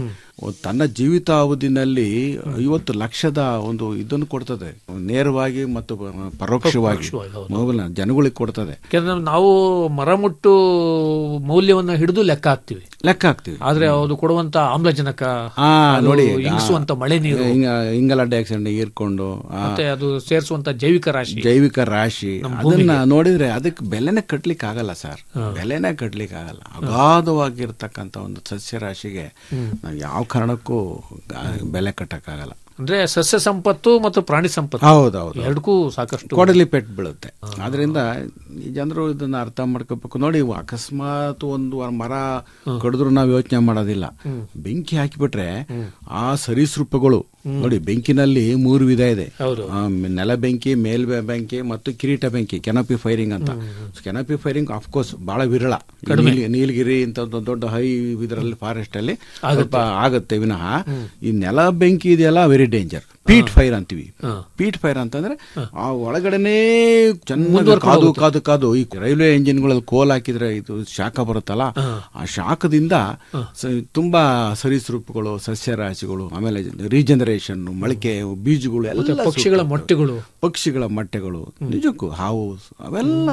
ತನ್ನ ಜೀವಿತಾವಧಿನಲ್ಲಿ ಐವತ್ತು ಲಕ್ಷದ ಒಂದು ಇದನ್ನು ಕೊಡ್ತದೆ ನೇರವಾಗಿ ಮತ್ತು ಪರೋಕ್ಷವಾಗಿ ಮೊಬೈಲ್ ಜನಗಳಿಗೆ ಕೊಡ್ತದೆ ಯಾಕಂದ್ರೆ ನಾವು ಮರ ಮುಟ್ಟು ಮೌಲ್ಯವನ್ನ ಹಿಡಿದು ಲೆಕ್ಕ ಹಾಕ್ತಿವಿ ಲೆಕ್ಕ ಹಾಕ್ತಿವಿ ಆದ್ರೆ ಅದು ಕೊಡುವಂತ ಆಮ್ಲಜನಕ ಆ ಅದು ನೋಡಿ ಇಂಗಿಸುವಂತ ಮಳೆ ನೀರು ಹಿಂಗ- ಇಂಗಾಲ ಡೈಆಕ್ಸೈಡ್ ಹೀರ್ಕೊಂಡು ಆ ಮತ್ತೆ ಅದು ಸೇರಿಸುವಂತ ಜೈವಿಕ ರಾಶಿ ಜೈವಿಕ ರಾಶಿ ಅದನ್ನ ನೋಡಿದ್ರೆ ಅದಕ್ಕೆ ಬೆಲೆನೇ ಕಟ್ಲಿಕ್ಕೆ ಆಗಲ್ಲ ಸರ್ ಬೆಲೆನೇ ಕಟ್ಲಿಕ್ಕೆ ಆಗಲ್ಲ ಅಗಾಧವಾಗಿರ್ತಕ್ಕಂಥ ಒಂದು ಸಸ್ಯ ರಾಶಿಗೆ ನಾವು ಯಾವ ಕಾರಣಕ್ಕೂ ಗ- ಬೆಲೆ ಕಟ್ಟಕ್ಕಾಗಲ್ಲ ಅಂದ್ರೆ ಸಸ್ಯ ಸಂಪತ್ತು ಮತ್ತು ಪ್ರಾಣಿ ಸಂಪತ್ತು ಹೌದೌದು ಎರಡಕ್ಕೂ ಸಾಕಷ್ಟು ಕೊಡಲಿ ಪೆಟ್ಟು ಬೀಳುತ್ತೆ ಆದ್ರಿಂದ ಈ ಜನರು ಇದನ್ನ ಅರ್ಥ ಮಾಡ್ಕೋಬೇಕು ನೋಡಿ ಅಕಸ್ಮಾತ್ ಒಂದು ಮರ ಕಡಿದ್ರು ನಾವು ಯೋಚನೆ ಮಾಡೋದಿಲ್ಲ ಬೆಂಕಿ ಹಾಕಿಬಿಟ್ರೆ ಆ ಸರೀಸೃಪಗಳು ನೋಡಿ ಬೆಂಕಿನಲ್ಲಿ ಮೂರು ವಿಧ ಇದೆ ಹೌದು. ಆ, ನೆಲ ಬೆಂಕಿ ಮೇಲ್ ಬೆಂಕಿ ಮತ್ತು ಕಿರೀಟ ಬೆಂಕಿ ಕೆನಪಿ ಫೈರಿಂಗ್ ಅಂತ ಕೆನಪಿ ಫೈರಿಂಗ್ ಕೋರ್ಸ್ ಬಹಳ ವಿರಳ ಈ ನೀಲ್- ನೀಲಗಿರಿ ಇಂತ ದೊಡ್ಡ ದೊಡ್ಡ ಹೈ ಇದರಲ್ಲಿ ಫಾರೆಸ್ಟ್ ಅಲ್ಲಿ ಸ್ವಲ್ಪ ಆಗುತ್ತೆ ವಿನಃ ಈ ನೆಲ ಬೆಂಕಿ ಇದೆಯಲ್ಲ ವೆರಿ ಡೇಂಜರ್ ಪೀಟ್ ಫೈರ್ ಅಂತೀವಿ ಪೀಟ್ ಫೈರ್ ಅಂತಂದ್ರೆ ಆ ಒಳಗಡೆನೇ ಚೆನ್ನಾಗಿ ಕಾದು ಕಾದು ಕಾದು ಈ ರೈಲ್ವೆ ಇಂಜಿನ್ಗಳಲ್ಲಿ ಕೋಲ್ ಹಾಕಿದ್ರೆ ಇದು ಶಾಖ ಬರುತ್ತಲ್ಲ ಆ ಶಾಖದಿಂದ ಸ- ತುಂಬಾ ಸರೀಸೃಪಗಳು ಸಸ್ಯರಾಶಿಗಳು ಆಮೇಲೆ ರೀಜನರೇಷನ್ ಮೊಳಕೆ ಬೀಜಗಳು ಎಲ್ಲ ಪಕ್ಷಿಗಳ ಸುಟ್ಟು ಮೊಟ್ಟೆಗಳು ಪಕ್ಷಿಗಳ ಮೊಟ್ಟೆಗಳು ನಿಜಕ್ಕೂ ಹಾವು ಅವೆಲ್ಲ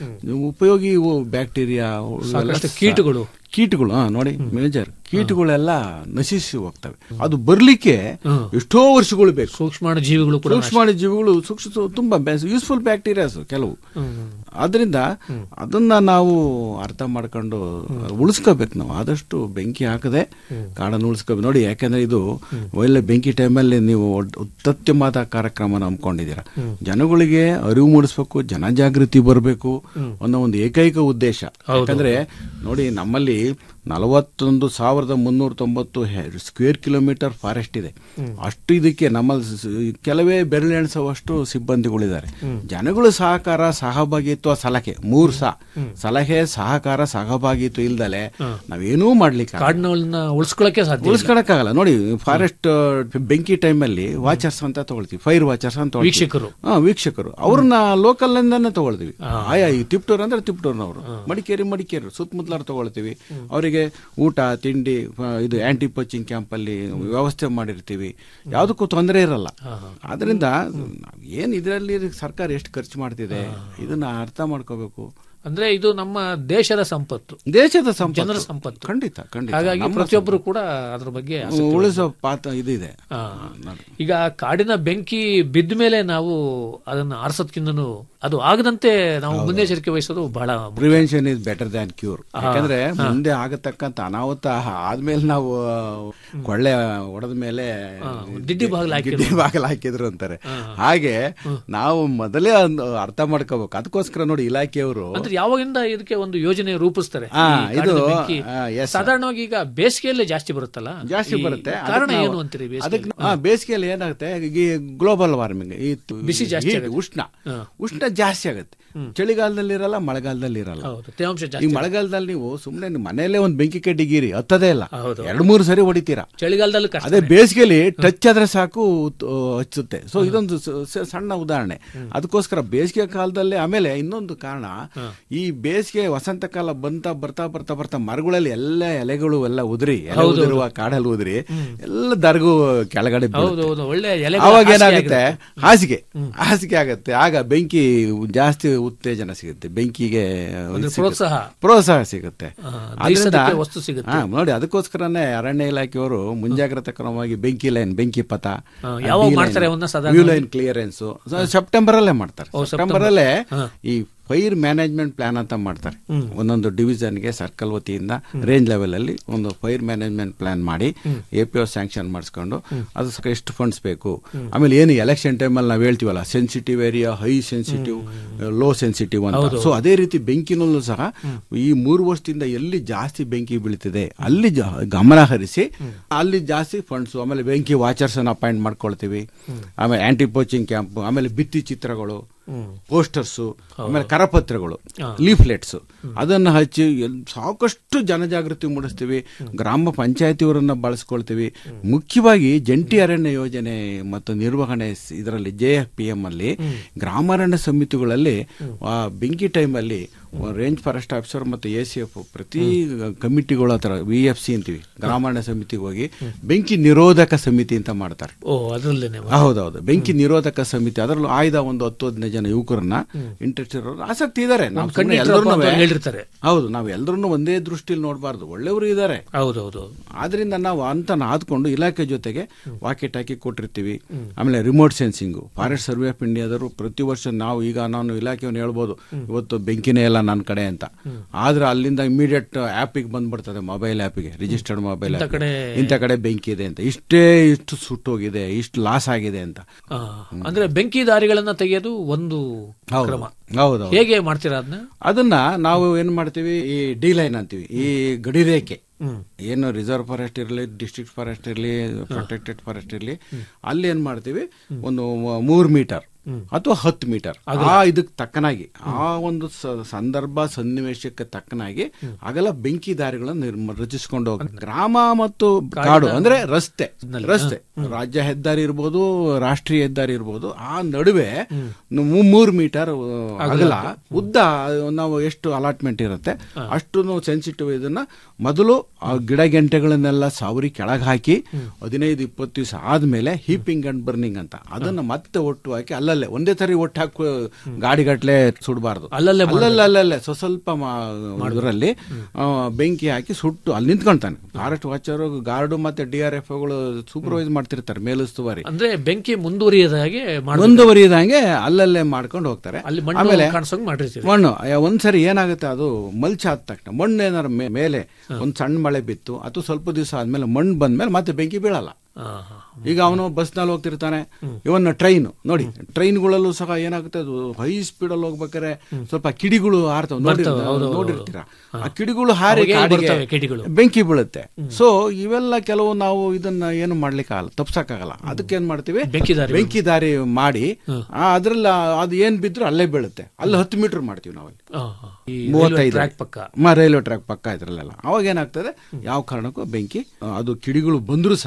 ಉಪಯೋಗಿ ಇವು ಬ್ಯಾಕ್ಟೀರಿಯಾ ಇವೆಲ್ಲ ಸಾಕಷ್ಟು ಸ- ಕೀಟಗಳು. ಕೀಟಗಳು ಹಾ ನೋಡಿ ಮೇಜರ್ ಕೀಟಗಳೆಲ್ಲ ನಶಿಸಿ ಹೋಗ್ತವೆ ಅದು ಬರ್ಲಿಕ್ಕೆ ಎಷ್ಟೋ ವರ್ಷಗಳು ಬೇಕು ಸೂಕ್ಷ್ಮಾಣು ಜೀವಿಗಳು ಕೂಡ ಸೂಕ್ಷ್ಮಾಣು ಜೀವಿಗಳು ಸೂಕ್ಷ್ಮ ತುಂಬಾ ಯೂಸ್ಫುಲ್ ಬ್ಯಾಕ್ಟೀರಿಯಾಸ್ ಕೆಲವು ಅದರಿಂದ ಅದನ್ನ ನಾವು ಅರ್ಥ ಮಾಡ್ಕೊಂಡು ಉಳಿಸ್ಕೋಬೇಕು ನಾವು ಆದಷ್ಟು ಬೆಂಕಿ ಹಾಕದೆ ಕಾಡನ್ನು ಉಳಿಸ್ಕೋಬೇಕು ನೋಡಿ ಯಾಕಂದ್ರೆ ಇದು ಒಳ್ಳೆ ಬೆಂಕಿ ಟೈಮಲ್ಲಿ ನೀವು ಒಡ್- ಅತ್ಯುತ್ತಮವಾದ ಕಾರ್ಯಕ್ರಮ ನಂಬ್ಕೊಂಡಿದ್ದೀರಾ ಜನಗಳಿಗೆ ಅರಿವು ಮೂಡಿಸ್ಬೇಕು ಜನಜಾಗೃತಿ ಬರಬೇಕು ಅನ್ನೋ ಒಂದು ಏಕೈಕ ಉದ್ದೇಶ ಯಾಕಂದ್ರೆ ನೋಡಿ ನಮ್ಮಲ್ಲಿ ನಲವತ್ತೊಂದು ಸಾವಿರದ ಮುನ್ನೂರ ತೊಂಬತ್ತು ಸ್ಕ್ವೇರ್ ಕಿಲೋಮೀಟರ್ ಫಾರೆಸ್ಟ್ ಇದೆ ಅಷ್ಟು ಇದಕ್ಕೆ ನಮ್ಮಲ್ಲಿ ಸ- ಕೆಲವೇ ಬೆರಳೆಣಿಸುವಷ್ಟು ಸಿಬ್ಬಂದಿಗಳಿದ್ದಾರೆ ಜನಗಳು ಸಹಕಾರ ಸಹಭಾಗಿತ್ವ ಸಲಹೆ ಮೂರ್ ಸಹ ಸಲಹೆ ಸಹಕಾರ ಸಹಭಾಗಿತ್ವ ಇಲ್ದಲೆ ನಾವೇನೂ ಮಾಡ್ಲಿಕ್ಕೆ ಆಗಲ್ಲ. ಕಾಡಿನ ಉಳಿಸ್ಕೊಳ್ಳಕ್ಕೆ ಸಾಧ್ಯ ಇಲ್ಲ. ಉಳಿಸ್ಕೊಳಕ್ಕಾಗಲ್ಲ ನೋಡಿ ಫಾರೆಸ್ಟ್ ಬೆಂಕಿ ಟೈಮಲ್ಲಿ ವಾಚರ್ಸ್ ಅಂತ ತಗೊಳ್ತೀವಿ ಫೈರ್ ವಾಚರ್ಸ್ ಅಂತ ತಗೊಳ್ತೀವಿ. ವೀಕ್ಷಕರು. ಹಾ ವೀಕ್ಷಕರು ಅವ್ರನ್ನ ಲೋಕಲ್ ನಿಂದಾನೆ ತಗೊಳ್ತೀವಿ ಆಯಾ ಈ ತಿಪ್ಟೂರ್ ಅಂದ್ರೆ ತಿಪ್ಟೂರ್ನವರು ಮಡಿಕೇರಿ ಮಡಿಕೇರಿ ಸುತ್ತಮುತ್ತಲಾರು ತಗೊಳ್ತೀವಿ ಅವರಿಗೆ ಜೊತೆಗೆ ಊಟ ತಿಂಡಿ ಆ, ಇದು ಆಂಟಿ ಪೋಚಿಂಗ್ ಕ್ಯಾಂಪ್ ಅಲ್ಲಿ ವ್ಯವಸ್ಥೆ ಮಾಡಿರ್ತೀವಿ ಯಾವುದಕ್ಕೂ ತೊಂದರೆ ಇರಲ್ಲ ಆದ್ರಿಂದ ಏನ್ ಇದರಲ್ಲಿ ಸರ್ಕಾರ ಎಷ್ಟು ಖರ್ಚು ಮಾಡ್ತಿದೆ ಇದನ್ನ ಅರ್ಥ ಮಾಡ್ಕೋಬೇಕು ಅಂದ್ರೆ ಇದು ನಮ್ಮ ದೇಶದ ಸಂಪತ್ತು ದೇಶದ ಸಂಪತ್ತು. ಜನರ ಸಂಪತ್ತು ಖಂಡಿತ ಖಂಡಿತ ಹಾಗಾಗಿ ನಮ್ಮ ಪ್ರತಿಯೊಬ್ಬರು ಕೂಡ ಅದ್ರ ಬಗ್ಗೆ ಆಸಕ್ತಿ ಉಳಿಸೋ ಪಾತ್ರ ಇದಿದೆ ಆ, ಈಗ ಕಾಡಿನ ಬೆಂಕಿ ಬಿದ್ದ ಮೇಲೆ ನಾವು ಅದನ್ನ ಆರಿಸೋದ್ಕಿಂತನೂ ಅದು ಆಗದಂತೆ ನಾವು ಮುನ್ನೆಚ್ಚರಿಕೆ ವಹಿಸೋದು ಬಹಳ ಮುಖ್ಯ. Prevention is better than cure ಯಾಕಂದ್ರೆ ಮುಂದೆ ಆಗತಕ್ಕಂತ ಅನಾಹುತ ಆದ್ಮೇಲೆ ನಾವು ಕೊಳ್ಳೆ ಹೊಡೆದ ಮೇಲೆ ದಿಡ್ಡಿ ಬಾಗಿಲು ಹಾಕಿದ್ರು. ಗಿಡ್ಡಿ ಬಾಗಿಲು ಹಾಕಿದ್ರು ಅಂತಾರೆ ಹಾಗೆ ನಾವು ಮೊದಲೇ ಒಂದು ಅರ್ಥ ಮಾಡ್ಕೋಬೇಕು ಅದಕ್ಕೋಸ್ಕರ ನೋಡಿ ಇಲಾಖೆಯವರು ಅಂದ್ರೆ ಯಾವಾಗಿಂದ ಇದಕ್ಕೆ ಒಂದು ಯೋಜನೆ ರೂಪಿಸ್ತಾರೆ ಆ, ಈ ಕಾಡಿನ ಇದು, ಬೆಂಕಿ ಆ, yes, sir. ಸಾಧಾರಣವಾಗಿ ಈಗ ಬೇಸಿಗೆಯಲ್ಲೇ ಜಾಸ್ತಿ ಬರುತ್ತಲ್ಲ ಜಾಸ್ತಿ ಈ ಬರುತ್ತೆ ಕಾರಣ ಅದಕ್ಕೆ ನಾವು- ಏನು ಅಂತೀರಿ ಬೇಸಿಗೆಯಲ್ಲಿ? ಅದಕ್ಕೆ ಹಾ, ಬೇಸಿಗೆಯಲ್ಲಿ ಏನಾಗುತ್ತೆ ಈ ಗ್ಲೋಬಲ್ ವಾರ್ಮಿಂಗ್ ಈ ತು- ಬಿಸಿ ಜಾಸ್ತಿ heat, ಆಗುತ್ತೆ. ಉಷ್ಣ ಉಷ್ಣ ಜಾಸ್ತಿ ಆಗುತ್ತೆ ಚಳಿಗಾಲದಲ್ಲಿ ಇರಲ್ಲ ಮಳೆಗಾಲದಲ್ಲಿ ಇರಲ್ಲ ಹೌದು ತೇವಾಂಶ ಈ ಜಾಸ್ತಿ ಮಳೆಗಾಲದಲ್ಲಿ ನೀವು ಸುಮ್ಮನೆ ಮನೆಯಲ್ಲೇ ಒಂದು ಬೆಂಕಿ ಕಟ್ಟಿಗಿರಿ ಹತ್ತದೇ ಇಲ್ಲ ಹೌದು. ಎರಡು ಮೂರು ಸರಿ ಹೊಡಿತೀರಾ ಚಳಿಗಾಲದಲ್ಲಿ ಕಷ್ಟ ಅದೇ ಬೇಸಿಗೆಲಿ ಟಚ್ ಆದ್ರೆ ಸಾಕು ಉತ್- ಹಚ್ಚುತ್ತೆ ಸೊ ಇದೊಂದು ಸ- ಸ- ಸಣ್ಣ ಉದಾಹರಣೆ ಅದಕ್ಕೋಸ್ಕರ ಬೇಸಿಗೆ ಕಾಲದಲ್ಲಿ ಆಮೇಲೆ ಇನ್ನೊಂದು ಕಾರಣ ಈ ಬೇಸಿಗೆ ವಸಂತ ಕಾಲ ಬಂತ ಬರ್ತಾ ಬರ್ತಾ ಬರ್ತಾ ಮರಗಳಲ್ಲಿ ಎಲ್ಲ ಎಲೆಗಳು ಎಲ್ಲ ಉದುರಿ ಎಲೆ ಉದುರುವ ಕಾಡಲ್ಲಿ ಉದುರಿ ಎಲ್ಲ ದರ್ಗು ಕೆಳಗಡೆ ಹೌದು ಬೀಳುತ್ತೆ. ಹೌದು ಒಳ್ಳೆ ಎಲೆ ಅವಾಗ ಏನಾಗುತ್ತೆ ಹಾಸಿಗೆ ಹಾಸಿಗೆ ಆಗುತ್ತೆ ಆಗ ಬೆಂಕಿ ಜಾಸ್ತಿ ಉತ್ತೇಜನ ಸಿಗುತ್ತೆ ಬೆಂಕಿಗೆ ಒಂದು ಸಿಗುತ್ತೆ. ಪ್ರೋತ್ಸಾಹ. ಪ್ರೋತ್ಸಾಹ ಸಿಗುತ್ತೆ ಆ, ಅದ್ರಿಂದ- ದಹಿಸೋದಕ್ಕೆ ವಸ್ತು ಸಿಗುತ್ತೆ. ಹಾ, ನೋಡಿ ಅದಕ್ಕೋಸ್ಕರನೇ ಅರಣ್ಯ ಇಲಾಖೆಯವರು ಮುಂಜಾಗ್ರತಾ ಕ್ರಮವಾಗಿ ಬೆಂಕಿ ಲೈನ್ ಬೆಂಕಿ ಪಥ ಹಾ, ಯಾವಾಗ ಮಾಡ್ತಾರೆ ಅವನ್ನ ಸಾಧಾರಣವಾಗಿ? ಲೈನ್ ಕ್ಲಿಯರೆನ್ಸ್ ಸೆಪ್ಟೆಂಬರ್ ಅಲ್ಲೇ ಮಾಡ್ತಾರೆ ಓ, ಸೆಪ್ಟೆಂಬರ್ ಅಲ್ಲೇ ಹಾ. ಈ ಫೈರ್ ಮ್ಯಾನೇಜ್ಮೆಂಟ್ ಪ್ಲಾನ್ ಅಂತ ಮಾಡ್ತಾರೆ ಒಂದೊಂದು ಡಿವಿಷನ್ಗೆ ಸರ್ಕಲ್ ವತಿಯಿಂದ ರೇಂಜ್ ಲೆವೆಲ್ ಅಲ್ಲಿ ಒಂದು ಫೈರ್ ಮ್ಯಾನೇಜ್ಮೆಂಟ್ ಪ್ಲಾನ್ ಮಾಡಿ ಎ ಪಿ ಒ ಸ್ಯಾಂಕ್ಷನ್ ಮಾಡಿಸ್ಕೊಂಡು ಅದಕ್ಕೆ ಎಷ್ಟು ಫಂಡ್ಸ್ ಬೇಕು ಆಮೇಲೆ ಏನು ಎಲೆಕ್ಷನ್ ಟೈಮಲ್ಲಿ ನಾವು ಹೇಳ್ತೀವಲ್ಲ sensitive area high sensitive low sensitive ಅಂತ ಸೊ ಅದೇ ರೀತಿ ಬೆಂಕಿನಲ್ಲೂ ಸಹ ಈ ಮೂರು ವರ್ಷದಿಂದ ಎಲ್ಲಿ ಜಾಸ್ತಿ ಬೆಂಕಿ ಬೀಳ್ತಿದೆ ಅಲ್ಲಿ ಜ- ಗಮನ ಹರಿಸಿ ಅಲ್ಲಿ ಜಾಸ್ತಿ ಫಂಡ್ಸ್ ಆಮೇಲೆ ಬೆಂಕಿ ವಾಚರ್ಸ್ ಅನ್ನು ಅಪಾಯಿಂಟ್ ಮಾಡ್ಕೊಳ್ತೀವಿ ಆಮೇಲೆ ಆಂಟಿ ಪೋಚಿಂಗ್ ಕ್ಯಾಂಪ್ ಆಮೇಲೆ ಭಿತ್ತಿ ಚಿತ್ರಗಳು ಪೋಸ್ಟರ್ಸು ಆಮೇಲೆ ಕರಪತ್ರಗಳು ಲೀಫ್ಲೆಟ್ಸ್ ಅದನ್ನು ಹಚ್ಚಿ ಎಲ್- ಸಾಕಷ್ಟು ಜನಜಾಗೃತಿ ಮೂಡಿಸ್ತೀವಿ ಗ್ರಾಮ ಪಂಚಾಯತಿಯವರನ್ನ ಬಳಸ್ಕೊಳ್ತೀವಿ ಮುಖ್ಯವಾಗಿ ಜಂಟಿ ಅರಣ್ಯ ಯೋಜನೆ ಮತ್ತು ನಿರ್ವಹಣೆ ಸ್- ಇದರಲ್ಲಿ ಜೆ ಎಫ್ ಪಿ ಎಂ ಅಲ್ಲಿ ಗ್ರಾಮಾರಣ್ಯ ಸಮಿತಿಗಳಲ್ಲಿ ಆ ಬೆಂಕಿ ಟೈಮಲ್ಲಿ ರೇಂಜ್ ಫಾರೆಸ್ಟ್ ಆಫೀಸರ್ ಮತ್ತು ಎ ಸಿ ಎಫ್ ಪ್ರತಿ ಕಮಿಟಿಗಳ ಹತ್ರ ವಿ ಎಫ್ ಸಿ ಅಂತೀವಿ ಗ್ರಾಮಾರಣ್ಯ ಸಮಿತಿಗೆ ಹೋಗಿ ಬೆಂಕಿ ನಿರೋಧಕ ಸಮಿತಿ ಅಂತ ಮಾಡ್ತಾರೆ ಓ ಅದ್ರಲ್ಲೇನೆ ಹೌದೌದು ಬೆಂಕಿ ನಿರೋಧಕ ಸಮಿತಿ ಅದರಲ್ಲೂ ಆಯ್ದ ಒಂದು ಹತ್ತು ಹದಿನೈದು ಜನ ಯುವಕರನ್ನ ಇಂಟ್ರೆಸ್ಟ್ ಇರೋರು ಆಸಕ್ತಿ ಇದ್ದಾರೆ ನಾವು ಒಂದ್ ಸುಮ್ನೆ ಕಣ್ಣಿಟ್ರಪ್ಪ ಎಲ್ರನ್ನೂ ಅಂತ ಹೇಳಿರ್ತಾರೆ. ಹೌದು ನಾವು ಎಲ್ಲರನ್ನೂ ಒಂದೇ ದೃಷ್ಟಿಯಲ್ಲಿ ನೋಡಬಾರ್ದು ಒಳ್ಳೆಯವರು ಇದ್ದಾರೆ ಹೌದೌದು ಆದ್ರಿಂದ ನಾವು ಅಂತ ನಾದ್ಕೊಂಡು ಇಲಾಖೆ ಜೊತೆಗೆ ವಾಕೆಟ್ ಹಾಕಿ ಕೊಟ್ಟಿರ್ತೀವಿ ಆಮೇಲೆ remote sensing forest survey of ಇಂಡಿಯಾದರು ಪ್ರತಿ ವರ್ಷ ನಾವು ಈಗ ನಾನು ಇಲಾಖೆಯನ್ನು ಹೇಳ್ಬೋದು ಇವತ್ತು ಬೆಂಕಿನೇ ಇಲ್ಲ ನನ್ನ ಕಡೆ ಅಂತ ಆದ್ರೆ ಅಲ್ಲಿಂದ ಇಮಿಡಿಯೇಟ್ ಆ್ಯಪಿಗೆ ಬಂದ್ಬಿಡ್ತದೆ ಮೊಬೈಲ್ ಆ್ಯಪಿಗೆ ರಿಜಿಸ್ಟರ್ಡ್ ಮೊಬೈಲ್ ಇಂಥ ಕಡೆ- ಇಂಥ ಕಡೆ ಬೆಂಕಿ ಇದೆ ಅಂತ ಇಷ್ಟೇ ಇಷ್ಟು ಸುಟ್ಟೋಗಿದೆ ಇಷ್ಟು ಲಾಸ್ ಆಗಿದೆ ಅಂತ ಆ, ಅಂದ್ರೆ ಬೆಂಕಿ ದಾರಿಗಳನ್ನ ತೆಗೆಯೋದು ಒಂದು ಹೌದು ಕ್ರಮ ಹೌದು ಹೇಗೆ ಮಾಡ್ತೀರಾ ಅದನ್ನ ಅದನ್ನ ನಾವು ಏನ್ ಮಾಡ್ತೀವಿ ಈ ಡಿ ಲೈನ್ ಅಂತೀವಿ ಈ ಗಡಿ ರೇಖೆ ಏನು ರಿಸರ್ವ್ ಫಾರೆಸ್ಟ್ ಇರಲಿ ಡಿಸ್ಟ್ರಿಕ್ಟ್ ಫಾರೆಸ್ಟ್ ಇರಲಿ ಪ್ರೊಟೆಕ್ಟೆಡ್ ಫಾರೆಸ್ಟ್ ಇರಲಿ ಅಲ್ಲಿ ಏನ್ ಮಾಡ್ತೀವಿ ಒಂದು ಮೂರ್ ಮೀಟರ್ ಅಥವಾ ಹತ್ತು ಮೀಟರ್ ಆ ಇದಕ್ಕೆ ತಕ್ಕನಾಗಿ ಆ ಒಂದು ಸ- ಸಂದರ್ಭ ಸನ್ನಿವೇಶಕ್ಕೆ ತಕ್ಕನಾಗಿ ಅಗಲ ಬೆಂಕಿ ದಾರಿಗಳನ್ನು ನಿರ್ಮ- ರಚಿಸಿಕೊಂಡು ಹೋಗ ಗ್ರಾಮ ಮತ್ತು ಕಾಡು ಅಂದ್ರೆ ರಸ್ತೆ ರಸ್ತೆ ರಾಜ್ಯ ಹೆದ್ದಾರಿ ಇರ್ಬೋದು ರಾಷ್ಟ್ರೀಯ ಹೆದ್ದಾರಿ ಇರ್ಬೋದು ಆ ನಡುವೆ ಮೂ- ಮೂರ್ ಮೀಟರ್ ಆ, ಅಗಲ ಉದ್ದ ನಾವು ಎಷ್ಟು ಅಲಾಟ್ಮೆಂಟ್ ಇರುತ್ತೆ ಅಷ್ಟು ಸೆನ್ಸಿಟಿವ್ ಇದನ್ನ ಮೊದಲು ಆ ಗಿಡ ಗೆಂಟೆಗಳನ್ನೆಲ್ಲ ಸಾವರಿ ಕೆಳಗೆ ಹಾಕಿ ಹದಿನೈದು ಇಪ್ಪತ್ತು ದಿವಸ ಆದ್ಮೇಲೆ ಹೀಪಿಂಗ್ ಅಂಡ್ ಬರ್ನಿಂಗ್ ಅಂತ ಅದನ್ನ ಮತ್ತೆ ಒಟ್ಟು ಹಾಕಿ ಅಲ್ಲಲ್ಲೇ ಒಂದೇ ತರಿ ಒಟ್ಟು ಹಾಕಿ ಗಾಡಿಗಟ್ಲೆ ಸುಡಬಾರ್ದು ಅಲ್ಲಲ್ಲೇ ಅಲ್ಲಲ್ಲೇ ಅಲ್ಲಲ್ಲೇ ಸ್ವ ಸ್ವಲ್ಪ ಇದರಲ್ಲಿ ಬೆಂಕಿ ಹಾಕಿ ಸುಟ್ಟು ಅಲ್ಲಿ ನಿಂತ್ಕೊಂತಾನೆ ಫಾರೆಸ್ಟ್ ವಾಚರ್ ಗಾರ್ಡು ಮತ್ತೆ ಡಿ ಆರ್ ಎಫ್ ಗಳು ಸೂಪರ್ವೈಸ್ ಮಾಡ್ತಿರ್ತಾರೆ ಮೇಲುಸ್ತುವಾರಿ ಅಂದ್ರೆ ಬೆಂಕಿ ಮುಂದುವರಿಯದ ಹಾಗೆ ಮಾಡ್ಬೇಕು. ಮುಂದುವರಿಯದಂಗೆ ಅಲ್ಲಲ್ಲೇ ಮಾಡ್ಕೊಂಡು ಹೋಗ್ತಾರೆ ಅಲ್ಲಿ ಮಣ್ಣು ಆಮೇಲೆ ಕಾಣಿಸೋಂಗ್ ಮಾಡಿರ್ತೀವಿ ಮಣ್ಣು ಅಯ್ಯ, ಒಂದ್ಸರಿ ಏನಾಗುತ್ತೆ ಅದು ಮಲ್ಚ ಆದ ತಕ್ಷಣ ಮಣ್ಣು ಏನಾರು ಮೇ- ಮೇಲೆ ಒಂದ್ ಸಣ್ಣ ಮಳೆ ಬಿತ್ತು ಅಥವಾ ಸ್ವಲ್ಪ ದಿವಸ ಆದ್ಮೇಲೆ ಮಣ್ಣು ಬಂದ್ಮೇಲೆ ಮತ್ತೆ ಬೆಂಕಿ ಬೀಳಲ್ಲ ಆ, ಹಾ. ಈಗ ಅವನು ಬಸ್ನಲ್ಲಿ ಹೋಗ್ತಿರ್ತಾನೆ ಇವನ್ ಟ್ರೈನ್ ನೋಡಿ ಟ್ರೈನ್ಗಳಲ್ಲೂ ಸಹ ಏನಾಗುತ್ತೆ ಅದು ಹೈ ಸ್ಪೀಡ್ ಅಲ್ಲಿ ಹೋಗ್ಬೇಕಾದ್ರೆ ಸ್ವಲ್ಪ ಕಿಡಿಗಳು ಹಾರ್ತವೆ ನೋಡಿ ಬರ್ತವೆ, ಹೌದು, ಹೌದು, ನೋಡಿರ್ತೀರಾ ಆ ಕಿಡಿಗಳು ಹಾರಿ ಅವಾಗೇ ಕಾಡಿಗೆ ಬರ್ತವೆ ಕಿಡಿಗಳು. ಬೆಂಕಿ ಬೀಳುತ್ತೆ ಸೊ ಇವೆಲ್ಲ ಕೆಲವು ನಾವು ಇದನ್ನ ಏನು ಮಾಡ್ಲಿಕ್ಕೆ ಆಗಲ್ಲ ತಪ್ಸಕ್ಕಾಗಲ್ಲ ಅದಕ್ಕೆ ಏನ್ ಮಾಡ್ತೀವಿ ಬೆಂಕಿ ದಾರಿ ಬೆಂಕಿ ದಾರಿ ಮಾಡಿ ಅದ್ರಲ್ಲಿ ಅದು ಏನ್ ಬಿದ್ರು ಅಲ್ಲೇ ಬೀಳುತ್ತೆ ಅಲ್ಲಿ ಹತ್ತು ಮೀಟರ್ ಮಾಡ್ತೀವಿ ನಾವಲ್ಲಿ ಆ, ಹಾ. ಈ ಮೂವತ್ತೈದು ಟ್ರ್ಯಾಕ್ ಪಕ್ಕ ಮ- ರೈಲ್ವೆ ಟ್ರ್ಯಾಕ್ ಪಕ್ಕ ಇದ್ರಲ್ಲೆಲ್ಲ ಅವಾಗ ಏನಾಗ್ತದೆ ಯಾವ ಕಾರಣಕ್ಕೂ ಬೆಂಕಿ ಆ, ಅದು ಕಿಡಿಗಳು ಬಂದರೂ ಸಹ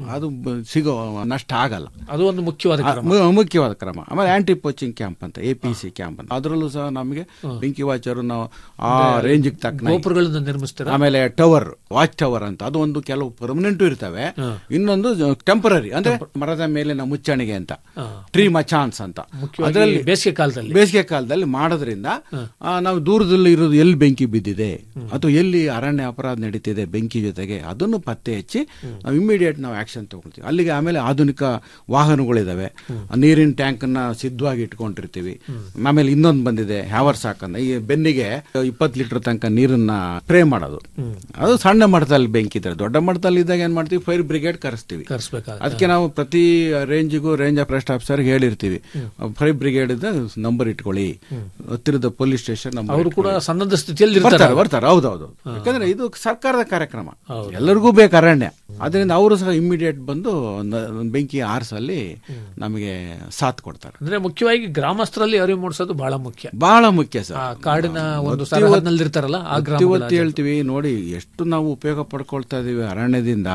ಅದು ಬ- ಸಿಗೋ ನಷ್ಟ ಆಗಲ್ಲ ಅದು ಒಂದು ಮುಖ್ಯವಾದ ಆ, ಕ್ರಮ ಮು- ಮುಖ್ಯವಾದ ಕ್ರಮ ಆಮೇಲೆ ಆಂಟಿ ಪೋಚಿಂಗ್ ಕ್ಯಾಂಪ್ ಅಂತ ಎ ಪಿ ಸಿ ಕ್ಯಾಂಪ್ ಅಂತ ಅದರಲ್ಲೂ ಸಹ ನಮಗೆ ಬೆಂಕಿ ವಾಚರು ನಾವು ಆ ರೇಂಜಿಗೆ ತಕ್ಕ ಗೋಪುರಗಳನ್ನ ನಿರ್ಮಿಸ್ತೀರಾ ಆಮೇಲೆ ಟವರ್ ವಾಚ್ ಟವರ್ ಅಂತ ಅದು ಒಂದು ಕೆಲವು ಪರ್ಮನೆಂಟ್ ಇರ್ತವೆ ಇನ್ನೊಂದು ಟೆಂಪರರಿ ಅಂದ್ರೆ ಮರದ ಮೇಲಿನ ಮುಚ್ಚಣಿಗೆ ಅಂತ ಟ್ರೀ ಮಚಾನ್ಸ್ ಅಂತ ಮುಖ್ಯವಾಗಿ ಬೇಸಿಗೆ ಕಾಲದಲ್ಲಿ ಬೇಸಿಗೆ ಕಾಲದಲ್ಲಿ ಮಾಡೋದ್ರಿಂದ ಆ, ನಾವು ದೂರದಲ್ಲಿ ಇರೋದು ಎಲ್ಲಿ ಬೆಂಕಿ ಬಿದ್ದಿದೆ ಅಥವಾ ಎಲ್ಲಿ ಅರಣ್ಯ ಅಪರಾಧ ನಡೀತಿದೆ ಬೆಂಕಿ ಜೊತೆಗೆ ಅದನ್ನು ಪತ್ತೆ ಹಚ್ಚಿ ನಾವು ಇಮಿಡಿಯೇಟ್ ನಾವು ಆಕ್ಷನ್ ತಗೊಳ್ತೀವಿ ಅಲ್ಲಿಗೆ ಆಮೇಲೆ ಆಧುನಿಕ ವಾಹನಗಳಿದಾವೆ ಆ ನೀರಿನ ಟ್ಯಾಂಕ್ ಅನ್ನ ಸಿದ್ಧವಾಗಿ ಇಟ್ಕೊಂಡಿರ್ತೀವಿ ಆಮೇಲೆ ಇನ್ನೊಂದು ಬಂದಿದೆ ಹ್ಯಾವರ್ ಸಾಕನ್ನ ಈ ಬೆನ್ನಿಗೆ ಇಪ್ಪತ್ತು ಲೀಟರ್ ತನಕ ನೀರನ್ನ ಸ್ಪ್ರೇ ಮಾಡೋದು ಅದು ಸಣ್ಣ ಮಟ್ಟದಲ್ಲಿ ಬೆಂಕಿ ಇದ್ರೆ ದೊಡ್ಡ ಮಟ್ಟದಲ್ಲಿ ಇದ್ದಾಗ ಏನ್ ಮಾಡ್ತೀವಿ ಫೈರ್ ಬ್ರಿಗೇಡ್ ಕರೆಸ್ತೀವಿ ಕರೆಸ್ಬೇಕಾಗುತ್ತೆ ಅದಕ್ಕೆ ನಾವು ಪ್ರತಿ ರೇಂಜಿಗೂ ರೇಂಜ್ ಆಫ್ ಫಾರೆಸ್ಟ್ ಆಫೀಸರ್ ಹೇಳಿರ್ತೀವಿ ಫೈರ್ ಬ್ರಿಗೇಡ್ ನಂಬರ್ ಇಟ್ಕೊಳ್ಳಿ ಹತ್ತಿರದ ಪೊಲೀಸ್ ಸ್ಟೇಷನ್ ಅವರು ಕೂಡ ಸನ್ನದ್ಧ ಸ್ಥಿತಿಯಲ್ಲಿ ಬರ್ತಾರೆ ಇರ್ತಾರೆ ಬರ್ತಾರೆ ಹೌದೌದು ಯಾಕಂದ್ರೆ ಇದು ಸರ್ಕಾರದ ಕಾರ್ಯಕ್ರಮ ಎಲ್ಲರಿಗೂ ಬೇಕು ಅರಣ್ಯ ಅದರಿಂದ ಅವರು ಸಹ ಇಮಿಡಿಯೇಟ್ ಬಂದು ನ- ಬೆಂಕಿ ಆರಿಸಲ್ಲಿ ನಮಗೆ ಸಾಥ್ ಕೊಡ್ತಾರೆ ಅಂದ್ರೆ ಮುಖ್ಯವಾಗಿ ಗ್ರಾಮಸ್ಥರಲ್ಲಿ ಅರಿವು ಮೂಡಿಸೋದು ಬಹಳ ಮುಖ್ಯ ಬಹಳ ಮುಖ್ಯ ಸರ್ ಆ ಕಾಡಿನ ಒಂದು ಒತ್ತಿ ಒತ್ತಿ- ಸರಹದ್ನಲ್ಲಿ ಇರ್ತಾರಲ್ಲ ಆ ಒತ್ತಿ ಗ್ರಾಮಗಳ ಒತ್ತಿ ಹೇಳ್ತೀವಿ ನೋಡಿ ಎಷ್ಟು ನಾವು ಉಪಯೋಗ ಪಡ್ಕೊಳ್ತಾ ಇದೀವಿ ಅರಣ್ಯದಿಂದ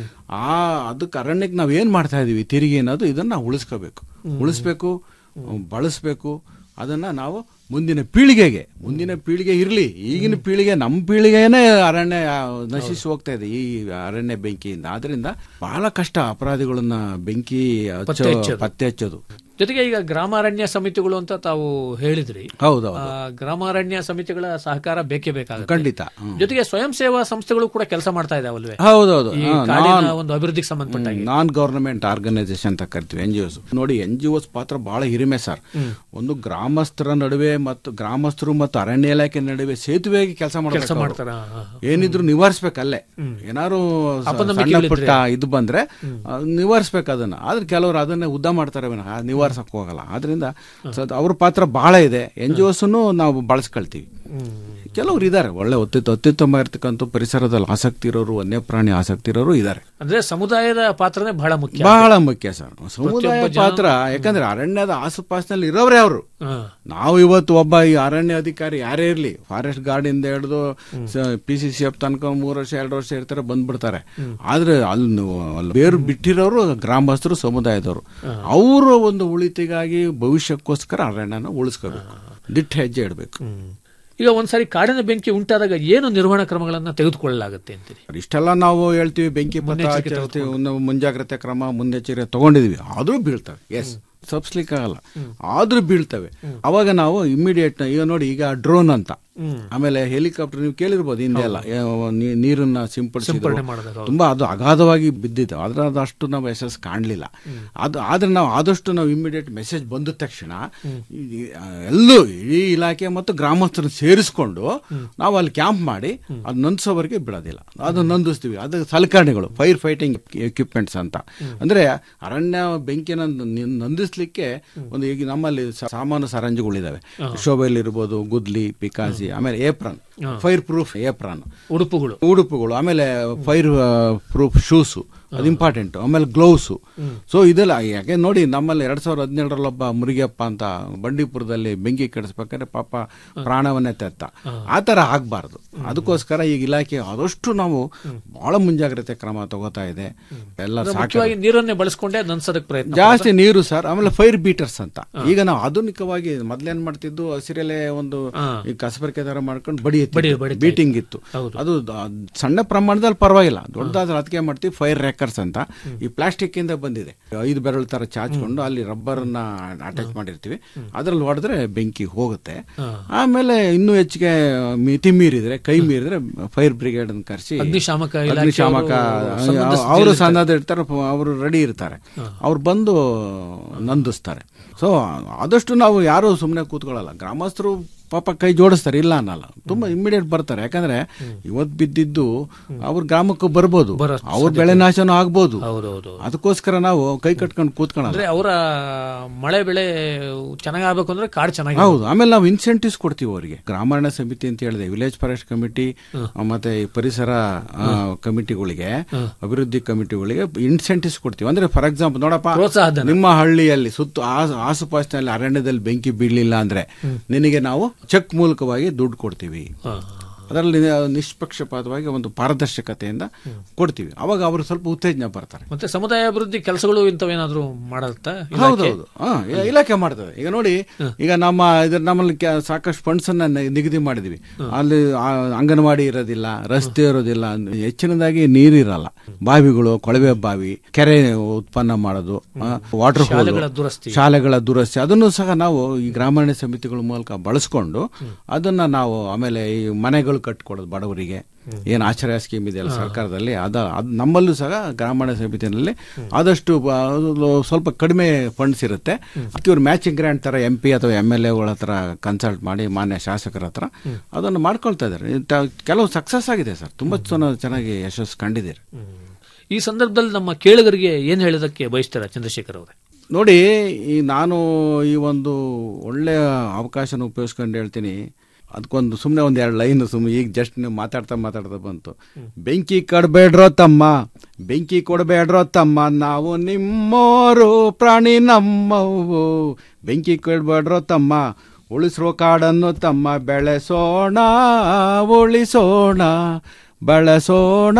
ಆ ಅದಕ್ಕೆ ಅರಣ್ಯಕ್ಕೆ ನಾವು ಏನ್ ಮಾಡ್ತಾ ಇದೀವಿ ತಿರುಗಿ ಅನ್ನೋದು ಇದನ್ನ ನಾವು ಉಳಿಸ್ಕೋಬೇಕು ಉಳಿಸ್ಬೇಕು ಬಳಸ್ಬೇಕು ಅದನ್ನ ನಾವು ಮುಂದಿನ ಪೀಳಿಗೆಗೆ ಮುಂದಿನ ಪೀಳಿಗೆ ಇರಲಿ ಈಗಿನ ಪೀಳಿಗೆ ನಮ್ಮ ಪೀಳಿಗೆನೇ ಅರಣ್ಯ ಆ, ನಶಿಸಿ ಹೋಗ್ತಾ ಇದೆ ಈ ಅರಣ್ಯ ಬೆಂಕಿಯಿಂದ ಆದ್ರಿಂದ ಬಹಳ ಕಷ್ಟ ಅಪರಾಧಿಗಳನ್ನ ಬೆಂಕಿ ಹಚ್ಚೋ- ಪತ್ತೆ ಹಚ್ಚೋದು. ಪತ್ತೆ ಹಚ್ಚೋದು ಜೊತೆಗೆ ಈಗ ಗ್ರಾಮಾರಣ್ಯ ಸಮಿತಿಗಳು ಅಂತ ತಾವು ಹೇಳಿದ್ರಿ ಹೌದೌದು ಆ, ಗ್ರಾಮಾರಣ್ಯ ಸಮಿತಿಗಳ ಸಹಕಾರ ಬೇಕೇ ಬೇಕಾಗುತ್ತೆ ಖಂಡಿತ ಹ್ಮ್. ಜೊತೆಗೆ ಸ್ವಯಂ ಸೇವಾ ಸಂಸ್ಥೆಗಳು ಕೂಡ ಕೆಲಸ ಮಾಡ್ತಾ ಇದಾವಲ್ವೇ ಹೌದೌದು ಈ ಹಾ, ಕಾಡಿನ ನಾನ್- ಒಂದು ಅಭಿವೃದ್ಧಿಗೆ ಸಂಬಂಧಪಟ್ಟ ಹಾಗೆ. ನಾನ್ ಗವರ್ನಮೆಂಟ್ ಆರ್ಗನೈಸೇಷನ್ ಅಂತ ಕರಿತೀವಿ ಎನ್ ಜಿ ಒಸ್ ನೋಡಿ ಎನ್ ಜಿ ಒಸ್ ಪಾತ್ರ ಬಹಳ ಹಿರಿಮೆ ಸರ್ ಒಂದು ಗ್ರಾಮಸ್ಥರ ನಡುವೆ ಮತ್ತು ಗ್ರಾಮಸ್ಥರು ಮತ್ತು ಅರಣ್ಯ ಇಲಾಖೆ ನಡುವೆ ಸೇತುವೆಯಾಗಿ ಕೆಲಸ ಕೆಲಸ ಮಾಡ್ತಾರೆ ಮಾಡ್ತಾರ ಹಾ, ಹಾ. ಏನಿದ್ರು ನಿವಾರಿಸ್ಬೇಕಲ್ಲೇ ಏನಾರು ಸ- ಸಣ್ಣ ಪುಟ್ಟ ಇದು ಬಂದ್ರೆ ಆ, ನಿವಾರಿಸ್ಬೇಕು ಅದನ್ನ ಆದ್ರೆ ಕೆಲವರು ಅದನ್ನೇ ಉದ್ದ ಮಾಡ್ತಾರೆ ವಿನಃ ನಿವಾರಿಸಕ್ ಹೋಗಲ್ಲ ಆದ್ರಿಂದ ಸ- ಅವ್ರ ಪಾತ್ರ ಬಹಳ ಇದೆ ಎನ್ ಜಿ ಒಸ್ ನಾವು ಬಳಸ್ಕೊಳ್ತೀವಿ ಕೆಲವ್ರು ಇದ್ದಾರೆ ಒಳ್ಳೆ ಅತ್ಯುತ್ತ ಅತ್ಯುತ್ತಮ ಇರ್ತಕ್ಕಂಥ ಪರಿಸರದಲ್ಲಿ ಆಸಕ್ತಿ ಇರೋರು ವನ್ಯಪ್ರಾಣಿ ಆಸಕ್ತಿ ಇರೋರು ಇದ್ದಾರೆ ಅಂದ್ರೆ ಸಮುದಾಯದ ಪಾತ್ರನೇ ಬಹಳ ಮುಖ್ಯ ಬಹಳ ಮುಖ್ಯ ಸರ್ ಸಮುದಾಯ ಪಾತ್ರ ಯಾಕಂದ್ರೆ ಅರಣ್ಯದ ಆಸುಪಾಸಿನಲ್ಲಿ ಇರೋರೇ ಅವರು ಹಾ. ನಾವು ಇವತ್ತು ಒಬ್ಬ ಈ ಅರಣ್ಯ ಅಧಿಕಾರಿ ಯಾರೇ ಇರ್ಲಿ ಫಾರೆಸ್ಟ್ ಗಾರ್ಡ್ ಇಂದ ಹಿಡಿದು ಪಿ ಸಿ ಸಿ ಎಫ್ ತನಕ ಮೂರು ವರ್ಷ ಎರಡು ವರ್ಷ ಇರ್ತಾರೆ ಬಂದ್ಬಿಡ್ತಾರೆ ಆದ್ರೆ ಅಲ್ಲಿ ನೀವು ಅಲ್ಲಿ ಬೇರು ಬಿಟ್ಟಿರೋರು ಗ್ರಾಮಸ್ಥರು ಸಮುದಾಯದವರು ಅವರ ಒಂದು ಉಳಿತಿಗಾಗಿ ಭವಿಷ್ಯಕ್ಕೋಸ್ಕರ ಅರಣ್ಯನ ಉಳಿಸ್ಕೋಬೇಕು ದಿಟ್ಟ ಹೆಜ್ಜೆ ಇಡಬೇಕು ಈಗ ಒಂದ್ಸಾರಿ ಕಾಡಿನ ಬೆಂಕಿ ಉಂಟಾದಾಗ ಏನು ನಿರ್ವಹಣಾ ಕ್ರಮಗಳನ್ನ ತೆಗೆದುಕೊಳ್ಳಲಾಗುತ್ತೆ ಅಂತೀರಿ ಇಷ್ಟೆಲ್ಲ ನಾವು ಹೇಳ್ತೀವಿ ಬೆಂಕಿ ಪತ್ತ ಮುನ್ನೆಚ್ಚರಿಕೆ ಹಚ್ಚಿರ್ತೀವಿ, ಒಂದು ಮುಂಜಾಗ್ರತೆ ಕ್ರಮ ಮುನ್ನೆಚ್ಚರಿಕೆ ತಗೊಂಡಿದೀವಿ ಆದ್ರೂ ಬೀಳ್ತವೆ ಎಸ್ ತಪ್ಸ್ಲಿಕ್ಕಾಗಲ್ಲ ಆದ್ರೂ ಬೀಳ್ತವೆ ಅವಾಗ ನಾವು ಇಮಿಡಿಯೇಟ್ ಈಗ ನೋಡಿ ಈಗ ಡ್ರೋನ್ ಅಂತ ಆಮೇಲೆ ಹೆಲಿಕಾಪ್ಟರ್ ನೀವು ಕೇಳಿರ್ಬೋದು ಹಿಂದೆ ಎಲ್ಲ ಏ, ನೀ- ನೀರನ್ನ ಸಿಂಪಡಿಸಿದ್ರು ಸಿಂಪಡಣೆ ಮಾಡಿದಾಗ ಹೌದು. ತುಂಬಾ ಅದು ಅಗಾಧವಾಗಿ ಬಿದ್ದಿತ್ತು ಆದ್ರೆ ಅದು ಅಷ್ಟು ನಾವು ಯಶಸ್ಸು ಕಾಣಲಿಲ್ಲ ಅದು ಆದ್ರೆ ನಾವು ಆದಷ್ಟು ನಾವು ಇಮಿಡಿಯೇಟ್ ಮೆಸೇಜ್ ಬಂದ ತಕ್ಷಣ ಈ- ಆ, ಎಲ್ಲೂ ಇಡೀ ಇಲಾಖೆ ಮತ್ತು ಗ್ರಾಮಸ್ಥರನ್ನ ಸೇರಿಸ್ಕೊಂಡು ನಾವು ಅಲ್ಲಿ ಕ್ಯಾಂಪ್ ಮಾಡಿ ಅದು ನಂದಿಸೋವರೆಗೆ ಬಿಡೋದಿಲ್ಲ ಅದು ನಂದಿಸ್ತೀವಿ ಅದು ಸಲಕರಣೆಗಳು ಫೈರ್ ಫೈಟಿಂಗ್ ಎಕ್ವಿಪ್ಮೆಂಟ್ಸ್ ಅಂತ ಅಂದ್ರೆ ಅರಣ್ಯ ಬೆಂಕಿನ ನ- ನಂದಿಸ್ಲಿಕ್ಕೆ ಒಂದು ಈಗ ನಮ್ಮಲ್ಲಿ ಸ- ಸಾಮಾನು ಸರಂಜುಗಳಿದಾವೆ ಶೋಬೆಲ್ ಇರ್ಬೋದು ಗುದ್ಲಿ ಪಿಕಾಸಿ ಆಮೇಲೆ ಏಪ್ರನ್ ಫೈರ್ ಪ್ರೂಫ್ ಏಪ್ರನ್ ಉಡುಪುಗಳು ಉಡುಪುಗಳು ಆಮೇಲೆ ಫೈರ್ ಪ್ರೂಫ್ ಶೂಸು ಅದು ಇಂಪಾರ್ಟೆಂಟ್ ಆಮೇಲೆ ಗ್ಲೌಸು ಸೊ ಇದೆಲ್ಲ ಯಾಕೆ ನೋಡಿ ನಮ್ಮಲ್ಲಿ ಎರಡ್ ಸಾವಿರದ ಹದಿನೇಳರಲ್ಲೊಬ್ಬ ಮುರುಗಿಯಪ್ಪ ಅಂತ ಬಂಡೀಪುರದಲ್ಲಿ ಬೆಂಕಿ ಕೆಡಿಸ್ಬೇಕಾದ್ರೆ ಪಾಪ ಪ್ರಾಣವನ್ನೇ ತೆತ್ತ ಆ ಥರ ಆಗಬಾರ್ದು ಅದಕ್ಕೋಸ್ಕರ ಈಗ ಇಲಾಖೆ ಆದಷ್ಟು ನಾವು ಬಹಳ ಮುಂಜಾಗ್ರತೆ ಕ್ರಮ ತಗೋತಾ ಇದೆ ಎಲ್ಲ ಸಾಕು ಮುಖ್ಯವಾಗಿ ನೀರನ್ನೇ ಬಳಸ್ಕೊಂಡೇ ನನ್ಸೋದಕ್ಕೆ ಪ್ರಯತ್ನ ಜಾಸ್ತಿ ನೀರು ಸರ್ ಆಮೇಲೆ ಫೈರ್ ಬೀಟರ್ಸ್ ಅಂತ ಈಗ ನಾವು ಆಧುನಿಕವಾಗಿ ಮೊದ್ಲೇನ್ ಮಾಡ್ತಿದ್ದು ಹಸಿರೆಲೆ ಒಂದು ಈ ಕಸಬರಿಕೆ ತರ ಮಾಡ್ಕೊಂಡು ಬಡಿ ಬಡಿ- ಬಡಿತಾ ಬೀಟಿಂಗ್ ಇತ್ತು ಹೌದು. ಅದು ದ- ಸಣ್ಣ ಪ್ರಮಾಣದಲ್ಲಿ ಪರವಾಗಿಲ್ಲ ದೊಡ್ಡದಾದ್ರೆ ಅದಕ್ಕೆ ಮಾಡ್ತೀವಿ ಫೈರ್ ರ್ಯಾಕರ್ಸ್ ಅಂತ ಈ ಪ್ಲಾಸ್ಟಿಕ್ ಇಂದ ಬಂದಿದೆ ಐದು ಬೆರಳು ತರ ಚಾಚ್ಕೊಂಡು ಅಲ್ಲಿ ರಬ್ಬರ್ ಅನ್ನ ಅಟ್ಯಾಚ್ ಮಾಡಿರ್ತೀವಿ ಅದ್ರಲ್ಲಿ ಹೊಡೆದ್ರೆ ಬೆಂಕಿ ಹೋಗುತ್ತೆ ಆಮೇಲೆ ಇನ್ನೂ ಹೆಚ್ಚಿಗೆ ಮಿತಿ ಮೀರಿದ್ರೆ ಕೈ ಮೀರಿದ್ರೆ ಫೈರ್ ಬ್ರಿಗೇಡ್ ಅನ್ನು ಕರೆಸಿ ಅಗ್ನಿಶಾಮಕ ಇಲಾಖೆಯವರು ಅಗ್ನಿಶಾಮಕ ಸನ್ನದ್ಧ ಅವರು ಸ್ಥಿತಿಯಲ್ಲಿ ಸನ್ನದ್ಧ ಇರ್ತಾರೆ ಪ- ಅವರು ರೆಡಿ ಇರ್ತಾರೆ ಅವ್ರು ಬಂದು ನಂದಿಸ್ತಾರೆ ಸೊ ಆದಷ್ಟು ನಾವು ಯಾರು ಸುಮ್ಮನೆ ಕೂತ್ಕೊಳ್ಳಲ್ಲ ಗ್ರಾಮಸ್ಥರು ಪಾಪ ಕೈ ಜೋಡಿಸ್ತಾರೆ ಇಲ್ಲ ಅನ್ನಲ್ಲ ತುಂಬಾ ಇಮಿಡಿಯೇಟ್ ಬರ್ತಾರೆ ಯಾಕಂದ್ರೆ ಇವತ್ ಬಿದ್ದಿದ್ದು ಅವ್ರ ಗ್ರಾಮಕ್ಕೂ ಬರ್ಬೋದು ಬರೋ ಅವ್ರ ಬೆಳೆ ನಾಶನೂ ಆಗ್ಬೋದು ಹೌದೌದು ಅದಕ್ಕೋಸ್ಕರ ನಾವು ಕೈ ಕಟ್ಕೊಂಡು ಕೂತ್ಕೊಳ್ಳಲ್ಲ ಅಂದ್ರೆ ಅವರ ಮಳೆ ಬೆಳೆ ಚೆನ್ನಾಗಾಗಬೇಕು ಅಂದ್ರೆ ಕಾಡು ಚೆನ್ನಾಗಿ ಹೌದು ಆಮೇಲೆ ನಾವು ಇನ್ಸೆಂಟಿವ್ಸ್ ಕೊಡ್ತೀವಿ ಅವರಿಗೆ ಗ್ರಾಮಾರಣ್ಯ ಸಮಿತಿ ಅಂತ ಹೇಳಿದೆ ವಿಲೇಜ್ ಫಾರೆಸ್ಟ್ ಕಮಿಟಿ ಮತ್ತೆ ಈ ಪರಿಸರ ಆ, ಕಮಿಟಿಗಳಿಗೆ ಅಭಿವೃದ್ಧಿ ಕಮಿಟಿಗಳಿಗೆ ಇನ್ಸೆಂಟಿವ್ಸ್ ಕೊಡ್ತೀವಿ ಅಂದ್ರೆ ಫಾರ್ ಎಕ್ಸಾಂಪಲ್ ನೋಡಪ್ಪ ಪ್ರೋತ್ಸಾಹಧನ. ನಿಮ್ಮ ಹಳ್ಳಿಯಲ್ಲಿ ಸುತ್ತ ಆ- ಆಸುಪಾಸಿನಲ್ಲಿ ಅರಣ್ಯದಲ್ಲಿ ಬೆಂಕಿ ಬೀಳಲಿಲ್ಲ ಅಂದ್ರೆ ನಿನಗೆ ನಾವು ಚೆಕ್ ಮೂಲಕವಾಗಿ ದುಡ್ಡು ಕೊಡ್ತೀವಿ ಅದರಲ್ಲಿ ನಿಷ್ಪಕ್ಷಪಾತವಾಗಿ ಒಂದು ಪಾರದರ್ಶಕತೆಯಿಂದ ಕೊಡ್ತೀವಿ ಅವಾಗ ಅವರು ಸ್ವಲ್ಪ ಉತ್ತೇಜನ ಬರ್ತಾರೆ ಮತ್ತೆ ಸಮುದಾಯ ಅಭಿವೃದ್ಧಿ ಕೆಲಸಗಳು ಇಂಥವೇನಾದ್ರೂ ಮಾಡುತ್ತಾ ಹೌದೌದು ಹಾ, ಇ- ಇಲಾಖೆ ಮಾಡ್ತದೆ ಈಗ ನೋಡಿ ಈಗ ನಮ್ಮ ಇದ್ರ ನಮ್ಮಲ್ಲಿ ಕೆ- ಸಾಕಷ್ಟು ಫಂಡ್ಸ್ ಅನ್ನ ನಿ- ನಿಗದಿ ಮಾಡಿದ್ವಿ ಅಲ್ಲಿ ಆ, ಅಂಗನವಾಡಿ ಇರೋದಿಲ್ಲ ರಸ್ತೆ ಇರೋದಿಲ್ಲ ಹೆಚ್ಚಿನದಾಗಿ ನೀರಿರಲ್ಲ ಬಾವಿಗಳು ಕೊಳವೆ ಬಾವಿ ಕೆರೆ ಉತ್ಪನ್ನ ಮಾಡೋದು ವಾಟರ್ ಶಾಲೆಗಳ ದುರಸ್ತಿ. ಶಾಲೆಗಳ ದುರಸ್ತಿ ಅದನ್ನು ಸಹ ನಾವು ಈ ಗ್ರಾಮೀಣ ಸಮಿತಿಗಳ ಮೂಲಕ ಬಳಸ್ಕೊಂಡು ಅದನ್ನ ನಾವು ಆಮೇಲೆ ಈ ಮನೆಗಳು ಕಟ್ಕೊಡೋದು ಬಡವರಿಗೆ ಏನು ಆಶ್ರಯ ಸ್ಕೀಮ್ ಇದೆಯಲ್ಲ ಸರ್ಕಾರದಲ್ಲಿ ಅದ ಅದು ನಮ್ಮಲ್ಲೂ ಸಹ ಗ್ರಾಮೀಣ ಸಮಿತಿನಲ್ಲಿ ಆದಷ್ಟು ಬ- ಅದು ಸ್ವಲ್ಪ ಕಡಿಮೆ ಫಂಡ್ಸ್ ಇರುತ್ತೆ ಅದಕ್ಕೆ ಇವ್ರು ಮ್ಯಾಚಿಂಗ್ ಗ್ರ್ಯಾಂಟ್ ತರ ಎಂ ಪಿ ಅಥವಾ ಎಮ್ ಎಲ್ ಎಗಳ ಹತ್ರ ಕನ್ಸಲ್ಟ್ ಮಾಡಿ ಮಾನ್ಯ ಶಾಸಕರ ಹತ್ರ ಅದನ್ನು ಮಾಡ್ಕೊಳ್ತಾ ಇದ್ದಾರೆ ಇಂಥ ಕೆಲವು ಸಕ್ಸಸ್ ಆಗಿದೆ ಸರ್ ತುಂಬಾ ಚೆನ್ನ- ಚೆನ್ನಾಗಿ ಯಶಸ್ಸು ಕಂಡಿದ್ದೀರಿ ಈ ಸಂದರ್ಭದಲ್ಲಿ ನಮ್ಮ ಕೇಳುಗರಿಗೆ ಏನ್ ಹೇಳೋದಕ್ಕೆ ಬಯಸ್ತೀರಾ ಚಂದ್ರಶೇಖರ್ ಅವರೇ ನೋಡಿ ಈ ನಾನು ಈ ಒಂದು ಒಳ್ಳೆಯ ಅವಕಾಶನ ಉಪಯೋಗಿಸ್ಕೊಂಡು ಹೇಳ್ತೀನಿ ಅದಕ್ಕೊಂದು ಸುಮ್ಮನೆ ಒಂದು ಎರಡು ಲೈನ್ ಸುಮ್ಮನೆ ಈಗ ಜಸ್ಟ್ ನೀವು ಮಾತಾಡ್ತಾ ಮಾತಾಡ್ತಾ ಬಂತು ಬೆಂಕಿ ಕಡ್ಬೇಡ್ರೋ ತಮ್ಮ ಬೆಂಕಿ ಕೊಡಬೇಡ್ರೋ ತಮ್ಮ ನಾವು ನಿಮ್ಮೋರು ಪ್ರಾಣಿ ನಮ್ಮವು ಬೆಂಕಿ ಕೊಡ್ಬೇಡ್ರೋ ತಮ್ಮ ಉಳಿಸ್ರೋ ಕಾಡನ್ನು ತಮ್ಮ ಬೆಳೆಸೋಣ ಉಳಿಸೋಣ ಬಳಸೋಣ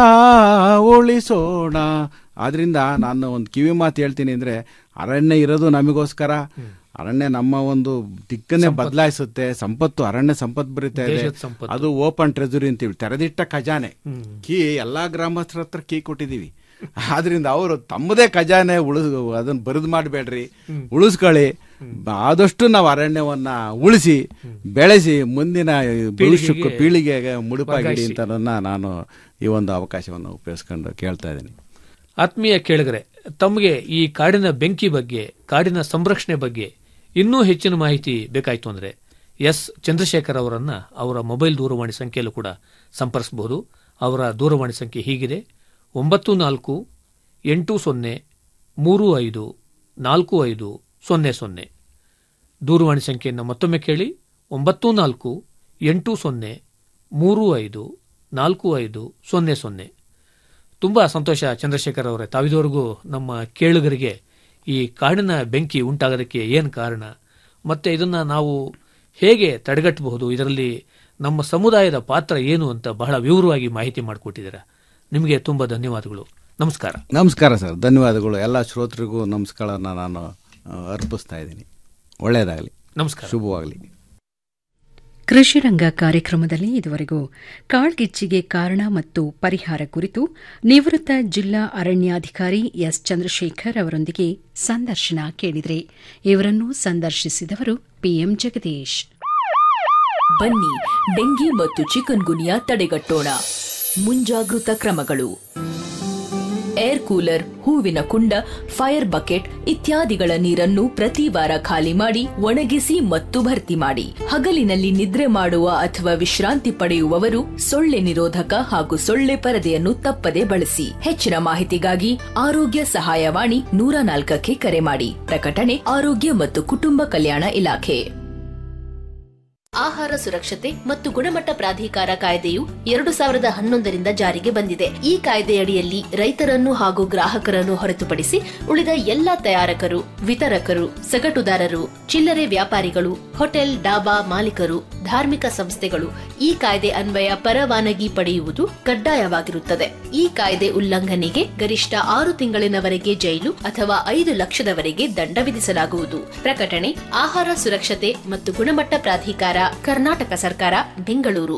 ಉಳಿಸೋಣ ಆದ್ರಿಂದ ನಾನು ಒಂದು ಕಿವಿ ಮಾತು ಹೇಳ್ತೀನಿ ಅಂದ್ರೆ ಅರಣ್ಯ ಇರೋದು ನಮಗೋಸ್ಕರ ಅರಣ್ಯ ನಮ್ಮ ಒಂದು ದಿಕ್ಕನ್ನೇ ಬದಲಾಯಿಸುತ್ತೆ ಸಂಪತ್ತು ಅರಣ್ಯ ಸಂಪತ್ತು ಬರೀತಾ ಇದೆ ದೇಶದ ಸಂಪತ್ತು. ಅದು ಓಪನ್ ಟ್ರೆಜರಿ ಅಂತೀವಿ ತೆರೆದಿಟ್ಟ ಖಜಾನೆ ಕೀ ಎಲ್ಲಾ ಗ್ರಾಮಸ್ಥರ ಹತ್ರ ಕೀ ಕೊಟ್ಟಿದೀವಿ ಆದ್ರಿಂದ ಅವರು ತಮ್ಮದೇ ಖಜಾನೆ ಉಳಿಸ್ ಅದನ್ನ ಬರಿದು ಮಾಡಬೇಡ್ರಿ ಉಳಿಸ್ಕೊಳ್ಳಿ ಬ- ಆದಷ್ಟು ನಾವು ಅರಣ್ಯವನ್ನ ಉಳಿಸಿ ಬೆಳೆಸಿ ಮುಂದಿನ ಭವಿಷ್ಯಕ್ಕೂ ಪೀಳಿಗೆಗೆ ಮುಡುಪಾಗಿಡಿ ಅಂತ ನನ್ನ ನಾನು ಈ ಒಂದು ಅವಕಾಶವನ್ನು ಉಪಯೋಗಿಸ್ಕೊಂಡು ಕೇಳ್ತಾ ಇದ್ದೀನಿ ಆತ್ಮೀಯ ಕೇಳಿಗರೆ ತಮಗೆ ಈ ಕಾಡಿನ ಬೆಂಕಿ ಬಗ್ಗೆ ಕಾಡಿನ ಸಂರಕ್ಷಣೆ ಬಗ್ಗೆ ಇನ್ನೂ ಹೆಚ್ಚಿನ ಮಾಹಿತಿ ಬೇಕಾಯಿತು ಅಂದ್ರೆ ಎಸ್ ಚಂದ್ರಶೇಖರ್ ಅವರನ್ನ ಅವರ ಮೊಬೈಲ್ ದೂರವಾಣಿ ಸಂಖ್ಯೆಯಲ್ಲೂ ಕೂಡ ಸಂಪರ್ಸಬಹುದು ಅವರ ದೂರವಾಣಿ ಸಂಖ್ಯೆ ಹೀಗಿದೆ ಒಂಬತ್ತು ನಾಲ್ಕು ಎಂಟು ಸೊನ್ನೆ ಮೂರು ಐದು ನಾಲ್ಕು ಐದು ಸೊನ್ನೆ ಸೊನ್ನೆ ದೂರವಾಣಿ ಸಂಖ್ಯೆಯನ್ನು ಮತ್ತೊಮ್ಮೆ ಕೇಳಿ ಒಂಬತ್ತು ನಾಲ್ಕು ಎಂಟು ಸೊನ್ನೆ ಮೂರು ಐದು ನಾಲ್ಕು ಐದು ಸೊನ್ನೆ ಸೊನ್ನೆ ತುಂಬಾ ಸಂತೋಷ ಚಂದ್ರಶೇಖರ್ ಅವರೇ ತಾವಿದವರೆಗೂ ನಮ್ಮ ಕೇಳುಗರಿಗೆ ಈ ಕಾಡಿನ ಬೆಂಕಿ ಉಂಟಾಗೋದಕ್ಕೆ ಏನು ಕಾರಣ ಮತ್ತೆ ಇದನ್ನ ನಾವು ಹೇಗೆ ತಡೆಗಟ್ಟಬಹುದು ಇದರಲ್ಲಿ ನಮ್ಮ ಸಮುದಾಯದ ಪಾತ್ರ ಏನು ಅಂತ ಬಹಳ ವಿವರವಾಗಿ ಮಾಹಿತಿ ಮಾಡಿಕೊಟ್ಟಿದ್ದೀರಾ ನಿಮಗೆ ತುಂಬಾ ಧನ್ಯವಾದಗಳು ನಮಸ್ಕಾರ ನಮಸ್ಕಾರ ಸರ್ ಧನ್ಯವಾದಗಳು ಎಲ್ಲ ಶ್ರೋತರಿಗೂ ನಮಸ್ಕಾರನ ನಾನು ಆ, ಅರ್ಪಿಸ್ತಾ ಇದ್ದೀನಿ ಒಳ್ಳೆಯದಾಗಲಿ ನಮಸ್ಕಾರ ಶುಭವಾಗಲಿ ಕೃಷಿ ರಂಗ ಕಾರ್ಯಕ್ರಮದಲ್ಲಿ ಇದುವರೆಗೂ ಕಾಳ್ಗಿಚ್ಚಿಗೆ ಕಾರಣ ಮತ್ತು ಪರಿಹಾರ ಕುರಿತು ನಿವೃತ್ತ ಜಿಲ್ಲಾ ಅರಣ್ಯಾಧಿಕಾರಿ ಎಸ್ ಚಂದ್ರಶೇಖರ್ ಅವರೊಂದಿಗೆ ಸಂದರ್ಶನ ಕೇಳಿದರೆ ಇವರನ್ನು ಸಂದರ್ಶಿಸಿದವರು ಪಿಎಂ ಜಗದೀಶ್ ಬನ್ನಿ ಡೆಂಗಿ ಮತ್ತು ಚಿಕನ್ ಗುನಿಯಾ ತಡೆಗಟ್ಟೋಣ ಮುಂಜಾಗೃತ ಕ್ರಮಗಳು ಏರ್ ಕೂಲರ್ ಹೂವಿನ ಕುಂಡ ಫೈರ್ ಬಕೆಟ್ ಇತ್ಯಾದಿಗಳ ನೀರನ್ನು ಪ್ರತಿ ವಾರ ಖಾಲಿ ಮಾಡಿ ಒಣಗಿಸಿ ಮತ್ತು ಭರ್ತಿ ಮಾಡಿ ಹಗಲಿನಲ್ಲಿ ನಿದ್ರೆ ಮಾಡುವ ಅಥವಾ ವಿಶ್ರಾಂತಿ ಪಡೆಯುವವರು ಸೊಳ್ಳೆ ನಿರೋಧಕ ಹಾಗೂ ಸೊಳ್ಳೆ ಪರದೆಯನ್ನು ತಪ್ಪದೆ ಬಳಸಿ ಹೆಚ್ಚಿನ ಮಾಹಿತಿಗಾಗಿ ಆರೋಗ್ಯ ಸಹಾಯವಾಣಿ ನೂರ ನಾಲ್ಕಕ್ಕೆ ಕರೆ ಮಾಡಿ ಪ್ರಕಟಣೆ ಆರೋಗ್ಯ ಮತ್ತು ಕುಟುಂಬ ಕಲ್ಯಾಣ ಇಲಾಖೆ ಆಹಾರ ಸುರಕ್ಷತೆ ಮತ್ತು ಗುಣಮಟ್ಟ ಪ್ರಾಧಿಕಾರ ಕಾಯ್ದೆಯು ಎರಡು ಸಾವಿರದ ಹನ್ನೊಂದರಿಂದ ಜಾರಿಗೆ ಬಂದಿದೆ ಈ ಕಾಯ್ದೆಯಡಿಯಲ್ಲಿ ರೈತರನ್ನು ಹಾಗೂ ಗ್ರಾಹಕರನ್ನು ಹೊರತುಪಡಿಸಿ ಉಳಿದ ಎಲ್ಲ ತಯಾರಕರು ವಿತರಕರು ಸಗಟುದಾರರು ಚಿಲ್ಲರೆ ವ್ಯಾಪಾರಿಗಳು ಹೋಟೆಲ್ ಡಾಬಾ ಮಾಲೀಕರು ಧಾರ್ಮಿಕ ಸಂಸ್ಥೆಗಳು ಈ ಕಾಯ್ದೆ ಅನ್ವಯ ಪರವಾನಗಿ ಪಡೆಯುವುದು ಕಡ್ಡಾಯವಾಗಿರುತ್ತದೆ ಈ ಕಾಯ್ದೆ ಉಲ್ಲಂಘನೆಗೆ ಗರಿಷ್ಠ ಆರು ತಿಂಗಳಿನವರೆಗೆ ಜೈಲು ಅಥವಾ ಐದು ಲಕ್ಷದವರೆಗೆ ದಂಡ ವಿಧಿಸಲಾಗುವುದು ಪ್ರಕಟಣೆ ಆಹಾರ ಸುರಕ್ಷತೆ ಮತ್ತು ಗುಣಮಟ್ಟ ಪ್ರಾಧಿಕಾರ ಕರ್ನಾಟಕ ಸರ್ಕಾರ ಬೆಂಗಳೂರು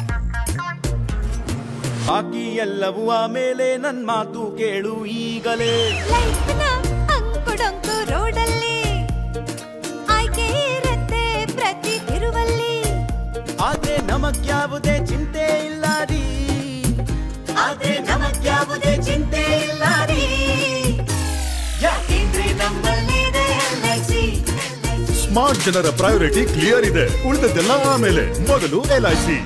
ಬಾಕಿ ಎಲ್ಲವೂ ಆಮೇಲೆ ನನ್ ಮಾತು ಕೇಳು ಈಗಲೇ ಅಂಕುಡೊಂಕು ರೋಡಲ್ಲಿ ಆಯ್ಕೆ ಇರುತ್ತೆ ಪ್ರತಿ ತಿರುವಲ್ಲಿ ಆದ್ರೆ ನಮಗ್ಯಾವುದೇ ಚಿಂತೆ ಇಲ್ಲ ರೀ ಆದ್ರೆ ನಮಗ್ಯಾವುದೇ ಚಿಂತೆ ಇಲ್ಲ ರೀ ಯಾಕೆಂದ್ರೆ ನಮ್ಮಲ್ಲಿದೆ LIC. ಸ್ಮಾರ್ಟ್ ಜನರ ಪ್ರಯಾರಿಟಿ ಕ್ಲಿಯರ್ ಇದೆ ಉಳಿದದ್ದೆಲ್ಲ ಆಮೇಲೆ ಮೊದಲು ಎಲ್ಐಸಿ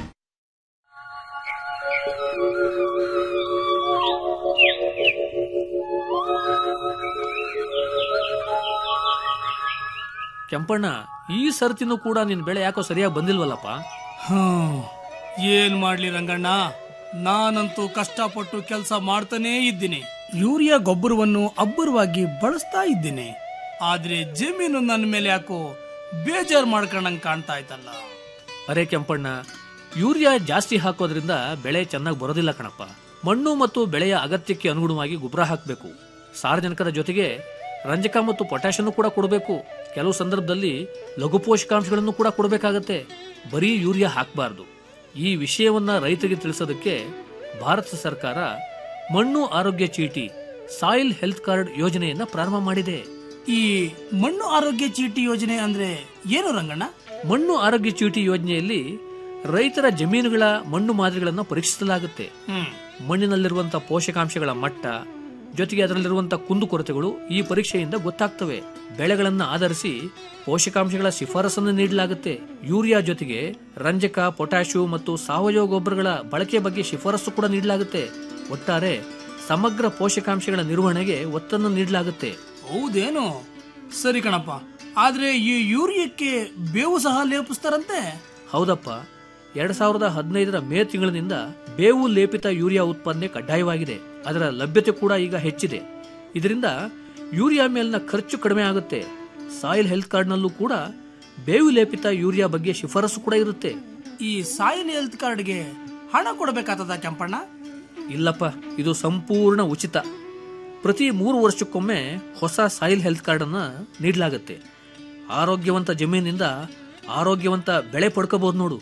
ಕೆಂಪಣ್ಣ ಈ ಸರ್ತಿನೂ ಕೂಡ ನಿನ್ ಬೆಳೆ ಯಾಕೋ ಸರಿಯಾಗಿ ಬಂದಿಲ್ವಲ್ಲಪ್ಪ ಹ್ಮ್ ಏನ್ ಮಾಡ್ಲಿ ರಂಗಣ್ಣ ನಾನಂತೂ ಕಷ್ಟಪಟ್ಟು ಕೆಲಸ ಮಾಡ್ತಾನೇ ಇದ್ದೀನಿ ಯೂರಿಯಾ ಗೊಬ್ಬರವನ್ನು ಅಬ್ಬರವಾಗಿ ಬಳಸ್ತಾ ಇದ್ದೀನಿ ಆದ್ರೆ ಜಮೀನು ನನ್ನ ಮೇಲೆ ಯಾಕೋ ಬೇಜಾರ್ ಮಾಡ್ಕೊಂಡಂಗ್ ಕಾಣ್ತಾ ಇತ್ತಲ್ಲ ಅರೆ ಕೆಂಪಣ್ಣ ಯೂರಿಯಾ ಜಾಸ್ತಿ ಹಾಕೋದ್ರಿಂದ ಬೆಳೆ ಚೆನ್ನಾಗಿ ಬರೋದಿಲ್ಲ ಕಣಪ್ಪ ಮಣ್ಣು ಮತ್ತು ಬೆಳೆಯ ಅಗತ್ಯಕ್ಕೆ ಅನುಗುಣವಾಗಿ ಗೊಬ್ಬರ ಹಾಕಬೇಕು ಸಾರ್ವಜನಿಕರ ಜೊತೆಗೆ ರಂಜಕ ಮತ್ತು ಪೊಟ್ಯಾಷನ್ನು ಕೂಡ ಕೊಡಬೇಕು ಕೆಲವು ಸಂದರ್ಭದಲ್ಲಿ ಲಘು ಪೋಷಕಾಂಶಗಳನ್ನು ಕೂಡ ಕೊಡಬೇಕಾಗತ್ತೆ ಬರೀ ಯೂರಿಯಾ ಹಾಕಬಾರ್ದು ಈ ವಿಷಯವನ್ನ ರೈತರಿಗೆ ತಿಳಿಸೋದಕ್ಕೆ ಭಾರತ ಸರ್ಕಾರ ಮಣ್ಣು ಆರೋಗ್ಯ ಚೀಟಿ ಸಾಯಿಲ್ ಹೆಲ್ತ್ ಕಾರ್ಡ್ ಯೋಜನೆಯನ್ನ ಪ್ರಾರಂಭ ಮಾಡಿದೆ ಈ ಮಣ್ಣು ಆರೋಗ್ಯ ಚೀಟಿ ಯೋಜನೆ ಅಂದ್ರೆ ಏನು ರಂಗಣ್ಣ ಮಣ್ಣು ಆರೋಗ್ಯ ಚೀಟಿ ಯೋಜನೆಯಲ್ಲಿ ರೈತರ ಜಮೀನುಗಳ ಮಣ್ಣು ಮಾದರಿಗಳನ್ನು ಪರೀಕ್ಷಿಸಲಾಗುತ್ತೆ ಮಣ್ಣಿನಲ್ಲಿರುವಂತಹ ಪೋಷಕಾಂಶಗಳ ಮಟ್ಟ ಜೊತೆಗೆ ಅದರಲ್ಲಿರುವಂತಹ ಕುಂದುಕೊರತೆಗಳು ಈ ಪರೀಕ್ಷೆಯಿಂದ ಗೊತ್ತಾಗ್ತವೆ ಬೆಳೆಗಳನ್ನು ಆಧರಿಸಿ ಪೋಷಕಾಂಶಗಳ ಶಿಫಾರಸನ್ನು ನೀಡಲಾಗುತ್ತೆ ಯೂರಿಯಾ ಜೊತೆಗೆ ರಂಜಕ ಪೊಟ್ಯಾಶು ಮತ್ತು ಸಾವಯವ ಗೊಬ್ಬರಗಳ ಬಳಕೆ ಬಗ್ಗೆ ಶಿಫಾರಸು ಕೂಡ ನೀಡಲಾಗುತ್ತೆ ಒಟ್ಟಾರೆ ಸಮಗ್ರ ಪೋಷಕಾಂಶಗಳ ನಿರ್ವಹಣೆಗೆ ಒತ್ತನ್ನು ನೀಡಲಾಗುತ್ತೆ ಹೌದೇನು ಸರಿ ಕಣಪ್ಪ ಆದ್ರೆ ಈ ಯೂರಿಯಕ್ಕೆ ಬೇವು ಸಹ ಲೇಪಿಸ್ತಾರಂತೆ ಹೌದಪ್ಪ ಎರಡ್ ಸಾವಿರದ ಹದಿನೈದರ ಮೇ ತಿಂಗಳಿನಿಂದ ಬೇವು ಲೇಪಿತ ಯೂರಿಯಾ ಉತ್ಪಾದನೆ ಕಡ್ಡಾಯವಾಗಿದೆ ಅದರ ಲಭ್ಯತೆ ಕೂಡ ಈಗ ಹೆಚ್ಚಿದೆ ಇದರಿಂದ ಯೂರಿಯಾ ಮೇಲಿನ ಖರ್ಚು ಕಡಿಮೆ ಆಗುತ್ತೆ ಸಾಯಿಲ್ ಹೆಲ್ತ್ ಕಾರ್ಡ್ನಲ್ಲೂ ಕೂಡ ಬೇವು ಲೇಪಿತ ಯೂರಿಯಾ ಬಗ್ಗೆ ಶಿಫಾರಸು ಕೂಡ ಇರುತ್ತೆ ಈ ಸಾಯಿಲ್ ಹೆಲ್ತ್ ಕಾರ್ಡ್ಗೆ ಹಣ ಕೊಡಬೇಕಾಗ್ತದ ಕೆಂಪಣ್ಣ ಇಲ್ಲಪ್ಪ ಇದು ಸಂಪೂರ್ಣ ಉಚಿತ ಪ್ರತಿ ಮೂರು ವರ್ಷಕ್ಕೊಮ್ಮೆ ಹೊಸ ಸಾಯಿಲ್ ಹೆಲ್ತ್ ಕಾರ್ಡ್ ಅನ್ನ ನೀಡಲಾಗುತ್ತೆ ಆರೋಗ್ಯವಂತ ಜಮೀನಿಂದ ಆರೋಗ್ಯವಂತ ಬೆಳೆ ಪಡ್ಕೋಬಹುದು ನೋಡು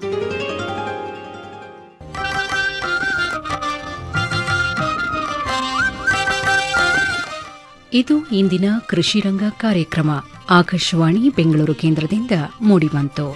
ಇದು ಇಂದಿನ ಕೃಷಿ ರಂಗ ಕಾರ್ಯಕ್ರಮ ಆಕಾಶವಾಣಿ ಬೆಂಗಳೂರು ಕೇಂದ್ರದಿಂದ ಮೂಡಿಬಂತು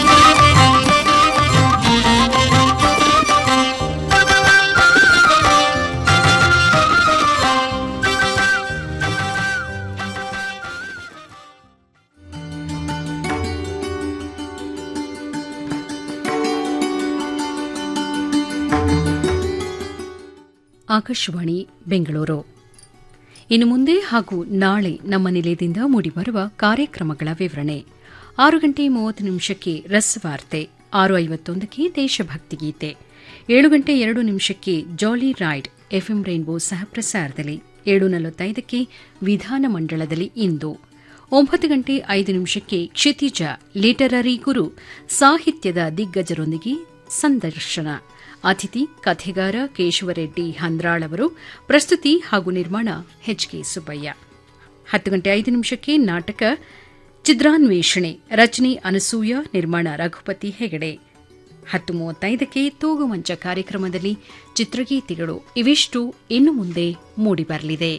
ಆಕಾಶವಾಣಿ ಬೆಂಗಳೂರು ಇನ್ನು ಮುಂದೆ ಹಾಗೂ ನಾಳೆ ನಮ್ಮ ನಿಲಯದಿಂದ ಮೂಡಿಬರುವ ಕಾರ್ಯಕ್ರಮಗಳ ವಿವರಣೆ ಆರು ಗಂಟೆ ಮೂವತ್ತು ನಿಮಿಷಕ್ಕೆ ರಸವಾರ್ತೆ ಆರು ಐವತ್ತೊಂದಕ್ಕೆ ದೇಶಭಕ್ತಿ ಗೀತೆ ಏಳು ಗಂಟೆ ಎರಡು ನಿಮಿಷಕ್ಕೆ ಜಾಲಿ ರೈಡ್ ಎಫ್ಎಂ ರೈನ್ಬೋ ಸಹ ಪ್ರಸಾರದಲ್ಲಿ ಏಳು ನಲವತ್ತೈದಕ್ಕೆ ವಿಧಾನಮಂಡಲದಲ್ಲಿ ಇಂದು ಒಂಬತ್ತು ಗಂಟೆ ಐದು ನಿಮಿಷಕ್ಕೆ ಕ್ಷಿತಿಜ ಲಿಟರರಿ ಗುರು ಸಾಹಿತ್ಯದ ದಿಗ್ಗಜರೊಂದಿಗೆ ಸಂದರ್ಶನ ಅತಿಥಿ ಕಥೆಗಾರ ಕೇಶವರೆಡ್ಡಿ ಹಂದ್ರಾಳ್ ಅವರು ಪ್ರಸ್ತುತಿ ಹಾಗೂ ನಿರ್ಮಾಣ ಎಚ್ಕೆ ಸುಬ್ಬಯ್ಯ ಹತ್ತು ಗಂಟೆ ಐದು ನಿಮಿಷಕ್ಕೆ ನಾಟಕ ಚಿದ್ರಾನ್ವೇಷಣೆ ರಚನೆ ಅನಸೂಯ ನಿರ್ಮಾಣ ರಘುಪತಿ ಹೆಗಡೆ ಹತ್ತು ಮೂವತ್ತೈದಕ್ಕೆ ತೂಗುಮಂಚ ಕಾರ್ಯಕ್ರಮದಲ್ಲಿ ಚಿತ್ರಗೀತೆಗಳು ಇವಿಷ್ಟು ಇನ್ನು ಮುಂದೆ ಮೂಡಿಬರಲಿದೆ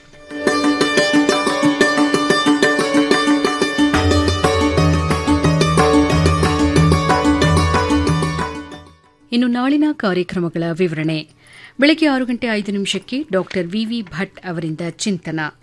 ಇನ್ನು ನಾಳಿನ ಕಾರ್ಯಕ್ರಮಗಳ ವಿವರಣೆ ಬೆಳಗ್ಗೆ ಆರು ಗಂಟೆ ಐದು ನಿಮಿಷಕ್ಕೆ ಡಾಕ್ಟರ್ ವಿವಿ ಭಟ್ ಅವರಿಂದ ಚಿಂತನ